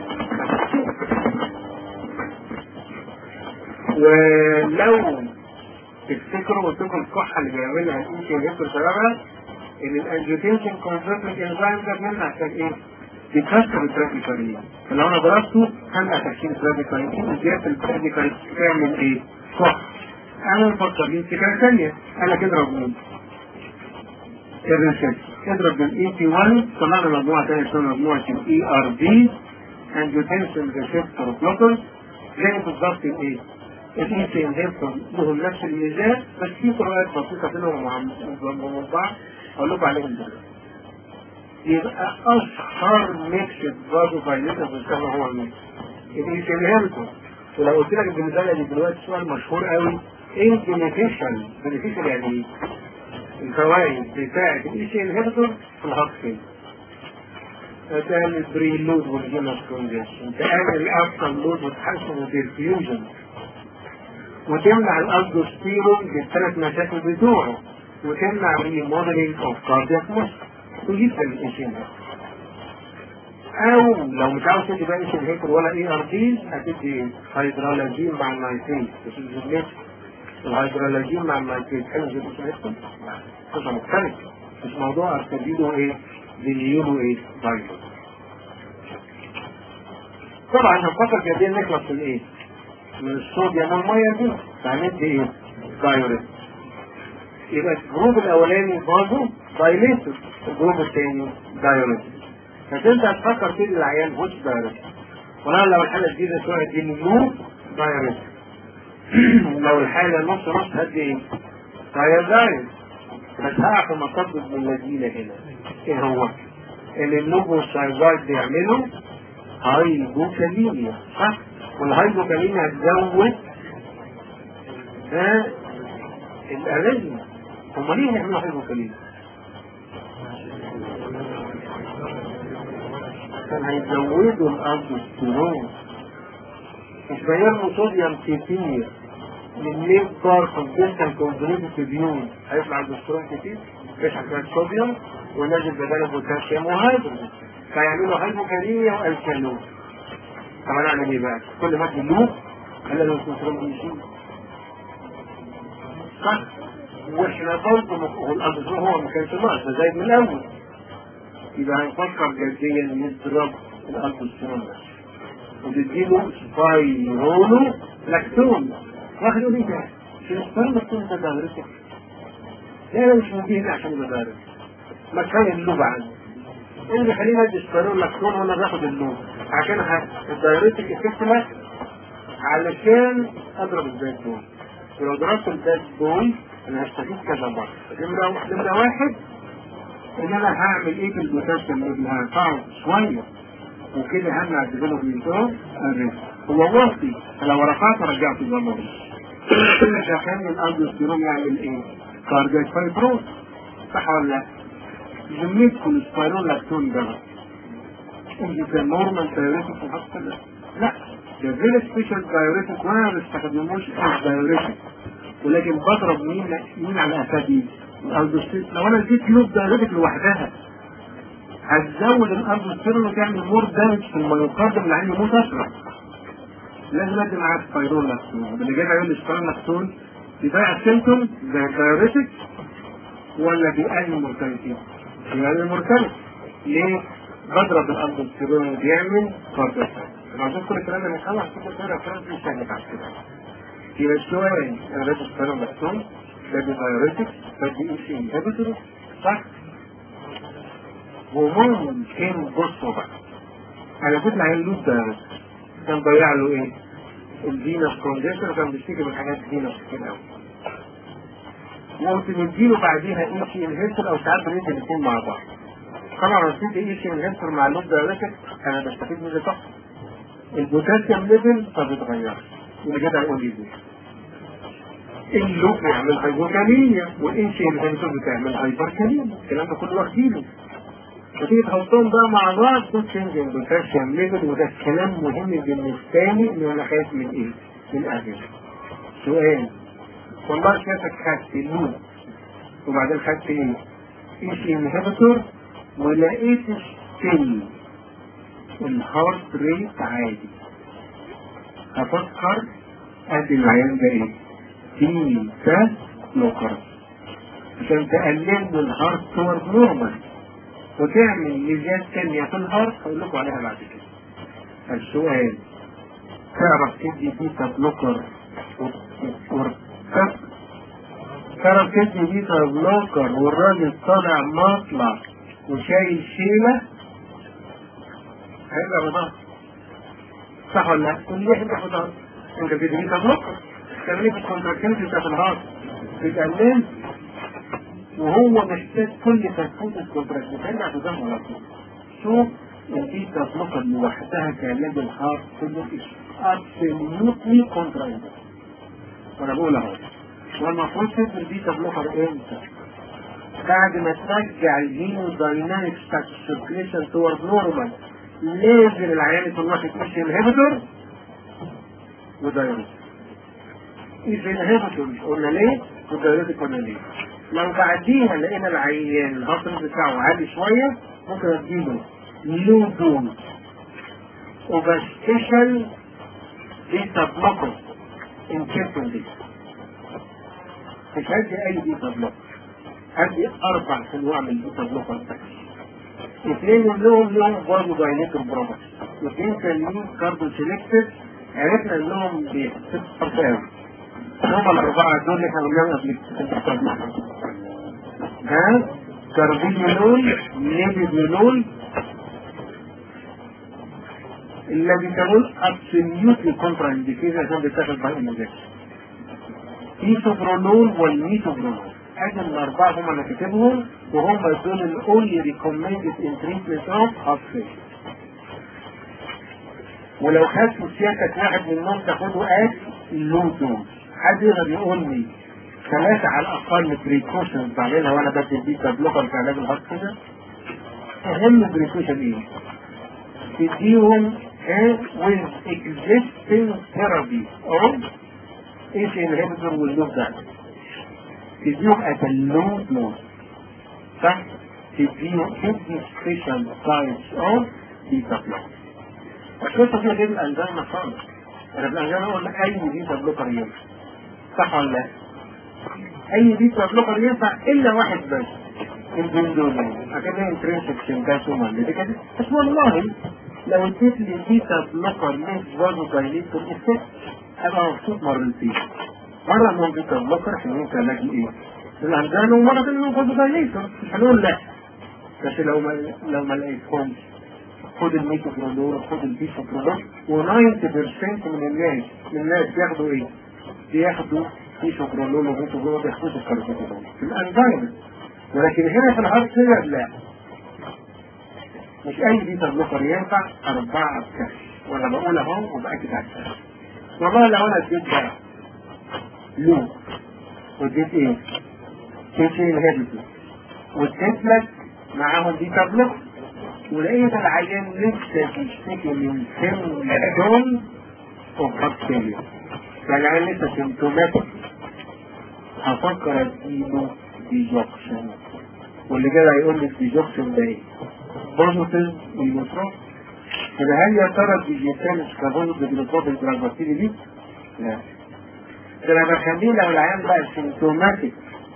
ولو تفتكروا قلت لكم الكحة اللي بيعملها الاي سي انهيبيتور سببها ان الانجيوتنسين كونفرتنج انزيم ده بيمنع عشان ايه؟ بيكسر الترافيكارين فلو انا ضربته همنع تكسير الترافيكارين وزيادة الترافيكارين تعمل ايه؟ كحة انا بفكر في فكرة ثانية انا كده اضرب مين؟ الريسيت اضرب بالاي تي 1 طلعنا مجموعة ثانية اسمها مجموعة الاي ار بي انجيوتنسين ريسبتور بلوكر زي بالظبط الايه؟ الاي تي انهيبتور لهم نفس الميزان بس في فروقات بسيطة بينهم وبين بعض اقول لكم عليهم دلوقتي يبقى اشهر ميكس برضه فايدتها في السنة هو الميكس الاي تي انهيبتور ولو قلت لك بالنسبة دي دلوقتي سؤال مشهور قوي ايه البنفيشال بنفيشال يعني ايه؟ الفوائد بتاعة الاي سي انهبيتور في الهارت فيل تعمل بريلود والجينس كونجيشن تعمل افتر لود وتحسن الديفيوجن وتمنع الالدوستيرون بالثلاث مشاكل بتوعه وتمنع ريموديلنج اوف كاردياك ماسل وجيب الاي سي او لو مش عاوز تدي بقى ايش الهيكل ولا اي ار بي هتدي هيدرالازين مع النايتريت مش الجليت الهيدرالازين مع النايتريت حلو زي ايش الهيكل قصة مختلفة مش موضوع ارتديده ايه بيقولوا ايه فايروس طبعا هنفكر في قد نخلص من ايه من الصوديوم والميه دي فهندي ايه فايروس يبقى الجروب الاولاني برضه دايليتور الجروب الثاني دايوريتور فتبدا تفكر تدي العيان بوش دايوريتور ولو لو الحاله جديده شويه دي نيو دايوريتور لو الحاله نص نص هدي ايه دايودايز بس هقع في مصب ابن الذين هنا ايه هو؟ ان اللوبوسايزايد بيعملوا هايبوكاليميا صح؟ والهايبوكاليميا هتزود ها الألم هم ليه يعملوا هايبوكاليميا؟ عشان هيزودوا الألدوستيرون مش بيرموا صوديوم كتير من ليف بار كونجنتال كونجنتال ديون هيطلع الدسترون كتير يشحن شويه صوديوم ونازل بداله بوتاسيوم وهيدروجين فيعملوا هايبوكاليميا والكالون طب هنعمل ايه بقى؟ كل ما تجيبوه خلى له الدسترون بيشيل صح واحنا برضه هو الدسترون هو ما كانش ناقص ده زايد من الاول يبقى هنفكر جديا نضرب الالدوسترون بس وتديله سبايرولو لاكتون واحد يقول ايه ده؟ مش الاسبرين بتكون تدارسه لا لا مش ممكن عشان يدارس مكان اللوب عنده ايه اللي بيخليني ادي اسبرين لاكتون وانا باخد اللوب عشان الدايريتك افكت علشان اضرب الباد دول ولو ضربت الباد دول انا هستفيد كذا مره نمره نمره واحد ان انا هعمل ايه في البوتاسيوم اللي هرفعه شويه وكده همنع الديفلوبمنت هو واطي فلو رفعت رجعت زي ما كده عشان الالدوستيرون يعمل ايه؟ كاردياك فايبروز صح ولا لا؟ ذمتكم السبايرون لاكتون ده انت ده نورمال دايوريتك في الحق ده؟ لا ده فيري سبيشال دايوريتك وانا ما بستخدموش از دايوريتك ولكن بضرب مين مين على اساسي الالدوستيرون لو انا اديت لوب دايوريتك لوحدها هتزود الالدوستيرون وتعمل مور دامج في الميوكارديوم اللي عنده موت اسرع لازم ادي معاه سبايرون لاكتون اللي جاي يقول لي سبايرون لاكتون بيضيع السيمتوم زي الدايوريتك ولا بيقلل المورتاليتي؟ بيقلل المورتاليتي ليه؟ بضرب الالدوستيرون بيعمل كاردياك عشان كل الكلام ده نخلص كل كده الكلام ده سهل بعد كده يبقى السؤال انا بدي سبايرون لاكتون بدي دايوريتك بدي اي سي انهبيتور صح؟ وممكن بصوا بقى انا كنت عايز لوب دايوريتك كان ضيع له ايه؟ الفينس كونديشن وكان بيشتكي من حاجات فينس كتير قوي. ممكن نديله بعديها اي سي انهيبتور او ساعات بندي الاثنين مع بعض. طبعا لو اديت اي سي انهيبتور مع اللوب دايركت انا بستفيد من تحت. البوتاسيوم ليفل ما بيتغيرش. اللي كده هيقول لي دي. اللوب بيعمل هايبوكاليميا والاي سي انهيبتور بتعمل هايبركاليميا. الكلام ده كله واخدينه. فتيجي تحطهم بقى مع بعض تشنج البوتاسيوم ليفل وده الكلام مهم بالنسبه لي ان انا خايف من ايه؟ من اهلي. سؤال والله شافك خدت اللوب وبعدين خدت ايه؟ ايش انهبيتور ولقيت ستيل الهارت ريت عادي افكر ادي العيان ده ايه؟ تيتا لوكر عشان تقلل من الهارت تورد نورمال وتعمل ميزات تانية في الهارت هقول لكم عليها بعد كده السؤال تعرف تدي بيتا بلوكر تعرف تدي بيتا بلوكر والراجل طالع مطلع وشايل شيلة هيبقى بضغط صح ولا لا؟ تقول لي احنا بضغط انت بتدي بيتا بلوكر تعمل في الكونتراكشن بتاعت الهارت بتقلل وهو محتاج كل تنفيذ الكونتراكشن ترجع تدمر على طول شوف البيتا بلوكر لوحدها كعلاج الهارت كله ابسوليوتلي كونتراكشن وانا بقول اهو والمفروض تدي البيتا بلوكر امتى؟ بعد ما ترجع الهيمو داينامكس بتاعت السيركيليشن تورد نورمال لازم العيان يكون واخد مش انهبيتور ودايوريتك إذا انهبيتور قلنا ليه؟ ودايوريتك قلنا ليه؟ لو بعديها لقينا العيان الهارت بتاعه عالي شويه ممكن اديله لو دوز وبسبيشال بيتا بلوكر انكيرتون دي مش هدي اي بيتا بلوكر هدي اربع انواع من البيتا بلوكر بس اثنين منهم لهم برضه داينيتور بروبر واثنين تانيين كاردو سيلكتد عرفنا انهم بيحسبوا قوي هم الاربعه دول اللي احنا قلناهم قبل كده ها كاربينول نيبينول الذي تقول absolutely contra indication عشان بيتاخد باي انجكشن ايسوبرونول والميتوبرونول ادي الاربعه هم اللي كاتبهم وهم دول الاونلي ريكومندد ان تريتمنت اوف هارت ولو خدت سياسة واحد منهم تاخده اد لو دوز حد يقدر يقول لي ثلاثة على الأقل بريكوشن بعملها وأنا بدي البيتا بلوكر في علاج الهارت كده أهم بريكوشن إيه؟ تديهم ايه with existing therapy of ايش inhibitor will do that تديهم at a low dose صح؟ تديهم تدي special types of beta blocker القصة فيها غير الأنزيم خالص أنا في الأنزيم أقول لك أي بيتا بلوكر ينفع صح ولا لا؟ أي بيتا بلوكر ينفع إلا واحد بس البندولين عشان انترنسك سيمباتوما اللي كده بس والله لو اديت لي بيتا بلوكر مش برضه دايليتور افكت ابقى مبسوط مرتين مرة من بيتا بلوكر حلوين كعلاج ايه؟ الانجان ومرة تانية برضه دايليتور مش هنقول لا بس لو ما لو ما لقيتهمش خد الميتوبرولول خد البيسوبرولول و90% من الناس من الناس بياخدوا ايه؟ بياخدوا بيسوبرولول وبيسوبرولول ما بياخدوش الكاربيتول في الانجين ولكن هنا في الهارت فيلر لا مش اي بيتا بلوكر ينفع اربعة افكار وانا بقول اهو وباكد على الكلام والله لو انا اديت بقى لو واديت ايه؟ تيشن انهبيتور واديت لك معاهم بيتا بلوكر ولقيت العيان لسه بيشتكي من سيمتوم اوف هارت فيلر فالعيان لسه سيمتوماتيك هفكر اديله ديجوكشن واللي جاي هيقول لي الديجوكشن ده ايه؟ بوزيتيف والنيوتروب كده هل يا ترى الديجيتال كبوزيتيف بالنيوتروب الجرافاتيلي دي؟ لا ده انا بخليه لو العيان بقى سيمتوماتيك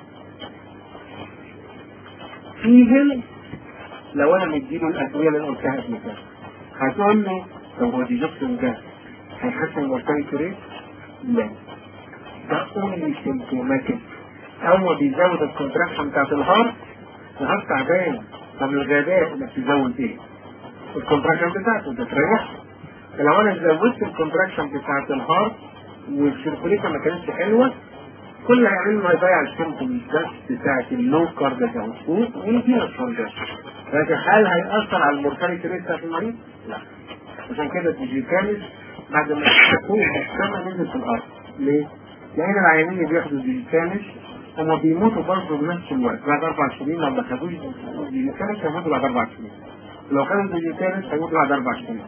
ايفن لو انا مديله الادويه اللي انا قلتها قبل كده هتقول لي طب هو ديجوكشن ده هيحسن المورتاليتي ريت؟ لا ده اونلي سيمتوماتيك هو بيزود الكونتراكشن بتاعت الهارت الهارت تعبان طب الغباء انك تزود ايه؟ الكونتراكشن بتاعته ده تريح لو انا زودت الكونتراكشن بتاعت الهارت والسيركوليشن ما كانتش حلوه كل اللي هيعمله انه هيضيع السيمتومز بس بتاعت اللو كاردياك اوتبوت ويدينا الكونتراكشن لكن هل هيأثر على المورتاليتي ريت بتاعت المريض؟ لا عشان كده الديجيتاليز بعد ما تكون السنه نزل في الارض ليه؟ لان العيانين اللي بياخدوا ديجيتاليز هما بيموتوا برضه بنفس الوقت بعد اربع سنين لو ما خدوش ديجيتاليز هيموتوا بعد اربع سنين لو خدوا ديجيتاليز هيموتوا بعد اربع سنين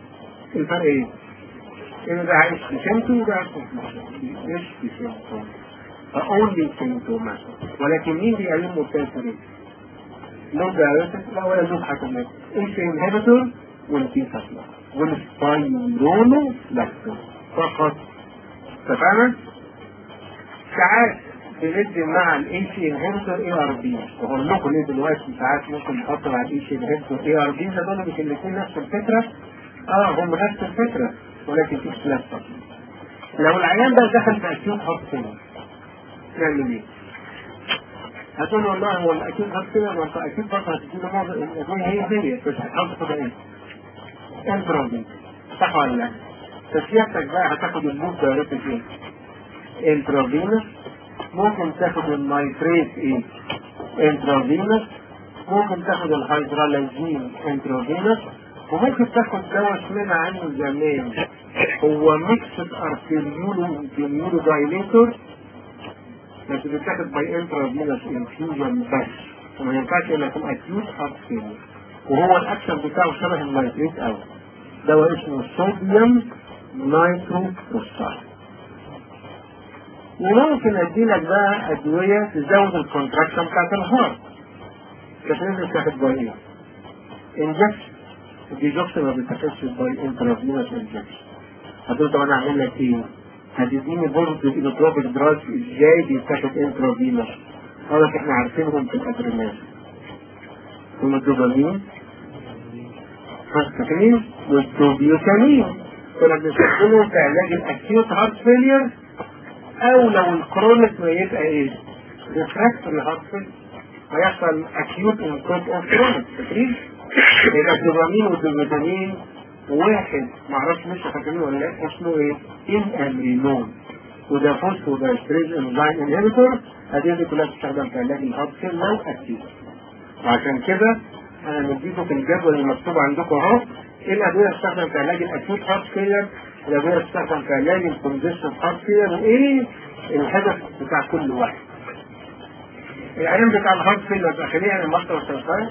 الفرق ايه؟ ان ده عايش في سنته وده عايش في سنته فاونلي سيمتومات ولكن مين بيقلل مورتاليتي ريت؟ لو دايرتك لا ولا لوب حكمات ايش انهبيتور والبيتا والسبايرونو لاكتون فقط اتفقنا؟ ساعات بندي مع الاي سي انهبيتور اي ار بي وهقول لكم ليه دلوقتي ساعات ممكن نحط مع الاي سي انهبيتور اي ار بي ده دول مش الاثنين نفس الفكره اه هم نفس الفكره ولكن في اختلاف فقط لو العيان ده دخل في اكيوت هارت فيلر نعمل ايه؟ هتقول له والله هو الاكيوت هارت فيلر ما انت اكيد برضه هتدي له معظم الادويه هي هي بس هتحط تبقى ايه؟ انترودين صح ولا لا؟ فسيادتك بقى هتاخد المود دايركت ايه؟ انترافينوس ممكن تاخد النيتريت ايه؟ انترافينوس ممكن تاخد الهيدرالازين انترافينوس وممكن تاخد دواء سمعنا عنه زمان هو ميكسد ارتريولو انتريولو دايليتور بس بيتاخد باي انترافينوس انفيوجن بس وما ينفعش الا يكون اكيوت هارت فيلر وهو الاكشن بتاعه شبه النيتريت قوي دواء اسمه صوديوم نايترو فوسفات وممكن اديلك بقى ادويه تزود الكونتراكشن بتاعت الهارت بس لازم تاخد باي ايه؟ انجكشن دي جوكس ما بتاخدش باي انترافينوس انجكشن هتقول طب انا اعمل لك ايه؟ هتديني برضه الايلوتروبيك دراج ازاي بيتاخد انترافينوس؟ اقول لك احنا عارفينهم في الادرينال هم الدوبامين فاكرين والدوبيوتامين كنا بنستخدمه في علاج الاكيوت هارت فيلير او لو الكرونيك ما يبقى ايه؟ ريفراكتوري هارت فيلير هيحصل اكيوت انكوت اوف كرونيك فاكرين؟ يبقى الدوبامين والدوبيوتامين واحد معرفش لسه فاكرين ولا لا اسمه ايه؟ انامرينون وده فوسفودايستريز انزيم انهبيتور هذه دي كلها بتستخدم في علاج الهارت فيلير لو اكيوت وعشان كده انا مديكم في الجدول المكتوب عندكم اهو ايه الادويه اللي بتستخدم في علاج الاكيوت هارت فيلر الادويه اللي بتستخدم في علاج الكونجستيف هارت فيلر وايه الهدف بتاع كل واحد العلم بتاع الهارت فيلر داخليا الماستر والسلفاير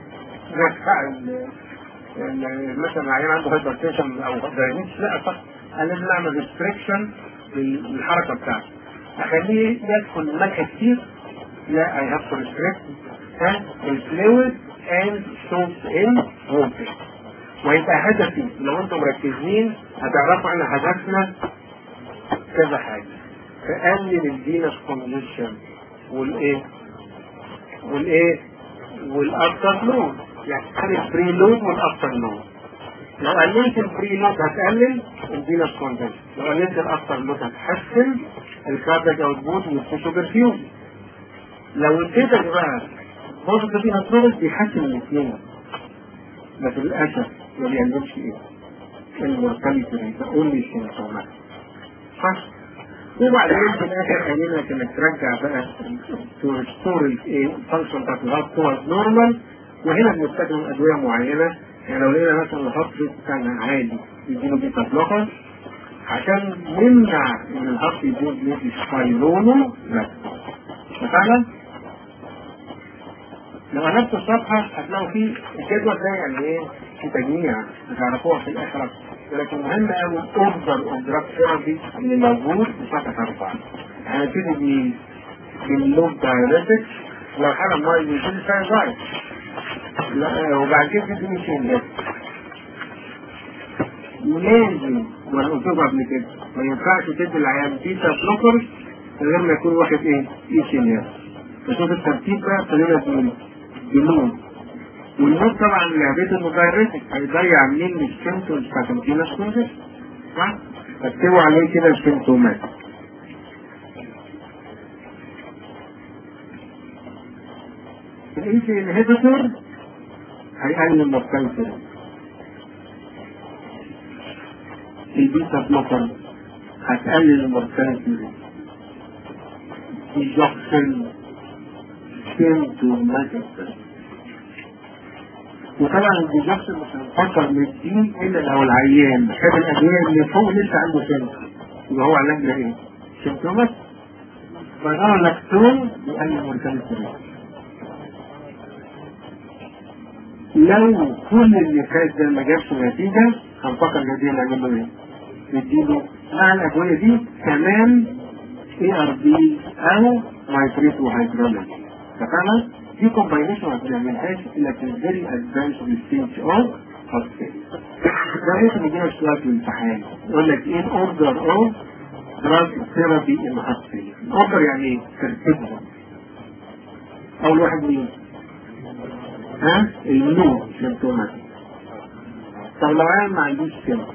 مثلا العيان عنده هايبرتنشن او دايابيتس لا صح انا لازم اعمل ريستريكشن للحركه بتاعته اخليه يدخل ملح كتير لا اي هاف تو ريستريكت ها الفلويد and soaks in water ويبقى هدفي لو انتم مركزين هتعرفوا احنا هدفنا كذا حاجة تقلل الفينس كونجيشن والايه والايه والافتر لود يعني البري لود والافتر لود لو قللت البري لود هتقلل الفينس كونجيشن لو قللت الافتر لود هتحسن الكاردياك اوتبوت والتيشو برفيوم لو اديتك بقى برضه في نتروبس بيحسن الاثنين بس للاسف ما بيعملش ايه المورتاليتي ريت اونلي سيمتومات صح وبعدين في الاخر قايلين لك انك ترجع بقى تو ريستور الايه الفانكشن بتاعت الهارت توارد نورمال وهنا بنستخدم ادويه معينه يعني لو لقينا مثلا الهارت ريت بتاعنا عالي يديله بيتا بلوكر عشان نمنع ان الهارت يبوظ من سبايرونو لا فعلا لو قلبت الصفحة هتلاقوا فيه الجدول ده يعني ايه في تجميع هتعرفوها في الآخر ولكن مهم قوي اوردر اوف دراج ثيرابي اللي موجود في صفحة أربعة هنبتدي باللوب دايريتكس لو حالة مايل يبتدي سايزايد وبعد كده تدي ميشين لازم وانا قلت لكم قبل كده ما ينفعش تدي العيان بيتا بلوكر من غير ما يكون واحد ايه؟ ايشين فشوف الترتيب بقى خلينا بنقول جنون والنوت طبعا لعبته مدايرتك هيضيع منين السيمتومز بتاعت الجينس كونجس صح؟ اكتبوا عليه كده السيمتومات الايسي انهبيتور هيقلل المورتاليتي البيتا بلوكر هتقلل المورتاليتي الجوكسن سيمتوماتيك وطبعا الديجكشن مش هنفكر نديه الا لو العيان خد الادويه اللي فوق لسه عنده سيمتوم يبقى هو علاجنا ايه؟ سيمتومات فنرى لاكتون بيقلل مورتاليتي لو كل اللي فات ده ما جابش نتيجه هنفكر نديه نعمل له ايه؟ نديله مع الادويه دي كمان اي ار بي او نايتريت وهيدروليز فكمان دي كومباينيشن ما بنعملهاش الا في الفيري ادفانس ستيج اوف هوسبيتال ده ممكن يجينا سؤال في الامتحان يقول لك ايه الاوردر اوف دراج ثيرابي ان هوسبيتال الاوردر يعني ايه؟ ترتيبهم اول واحد مين؟ ها؟ النو سيمتوماتيك طب لو انا ما عنديش سيمتوم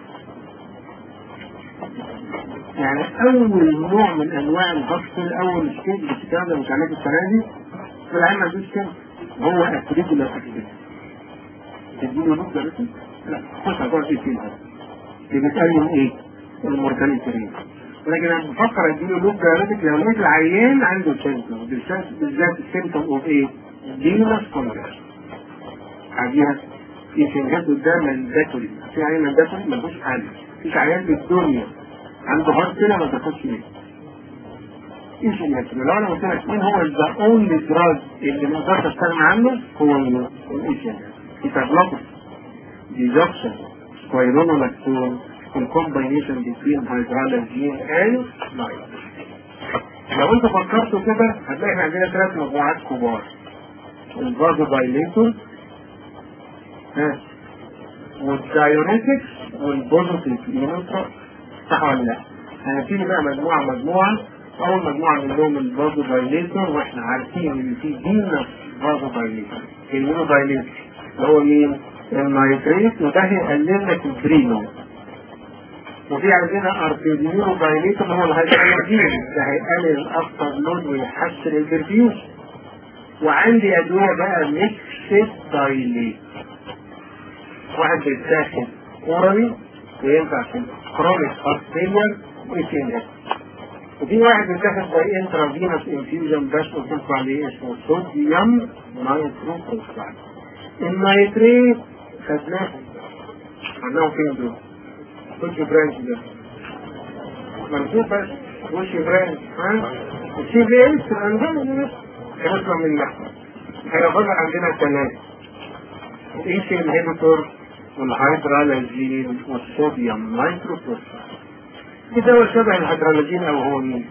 يعني اول نوع من انواع الهوسبيتال اول ستيج بتستخدم في علاج التنادي في العين ما عندوش كده هو اتريجولار اكتيفيتي تديله لوب جريتي لا خش على جوه ايه فيها دي بتقلل ايه المورتاليتي ريت ولكن انا بفكر اديله لوب جريتي لو لقيت العيان عنده سيمتوم بالذات السيمتوم اوف ايه دينس كونجرس عاديها في سنجات ده منداتوري في عيان منداتوري ملوش حل مفيش عيان في الدنيا عنده هارت كده ما تاخدش ليه ايش الياتري لو انا قلت لك مين هو ذا اونلي دراج اللي ما اقدرش استغنى عنه هو الايش يتغلطوا ديجوكشن سكويرونولاكتون الكومباينيشن بين هيدرالجين اند لو انت فكرتوا كده هتلاقي احنا عندنا ثلاث مجموعات كبار الفازو دايليتور ها والدايوريتكس والبوزيتيف يونترا صح ولا لا؟ هنبتدي بقى مجموعه مجموعه اول مجموعه منهم الفازو دايليتور واحنا عارفين ان في دينا فازو دايليتور المينو دايليتور اللي هو مين؟ النايتريت وده هيقلل لك البرينو وفي عندنا ارتيريو دايليتور اللي هو الهيدروجين ده هيقلل الافتر لود ويحسن البرفيوز وعندي ادويه بقى ميكس دايليت واحد بيتاخد اورالي وينفع في كرونيك هارت فيلير وإيه وفي واحد بيتاخد باي انترافينوس انفيوجن بس وتنفع عليه اسمه صوديوم نايتروفوسفات النايتريت خدناه خدناه فين دول؟ وش برانش ده؟ مرسوم بس وش برانش ها؟ السي في اس عندنا هنطلع من اللحظة هيفضل عندنا ثلاثة الايش انهبيتور والهيدرالجين والصوديوم نايتروفوسفات كده هو شبه الهيدرالجين او هو مين؟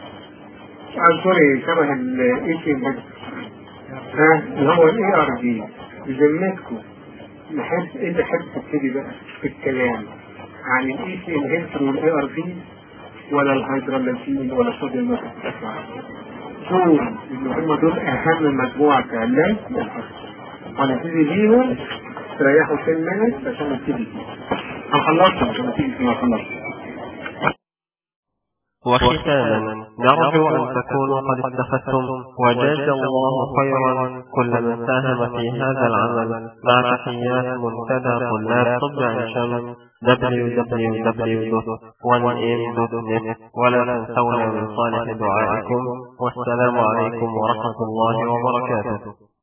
آه سوري شبه الايش انهبيتور ها اللي هو الاي ار بي بذمتكم نحب ايه اللي حب تبتدي بقى في الكلام عن الاي سي انهبيتور والاي ار بي ولا الهيدرالجين ولا الصوديوم نايتروفوسفات دول اللي هم دول اهم مجموعه في علاج الحصه هنبتدي بيهم تريحوا 10 minutes عشان نبتدي فيه هنخلصها عشان نبتدي فيه هنخلصها وختاما نرجو أن تكونوا قد استفدتم وجزى الله خيرا كل من ساهم في هذا العمل مع تحيات منتدى طلاب طب عين شمس www.1m.net ولا تنسونا من صالح دعائكم والسلام عليكم ورحمة الله وبركاته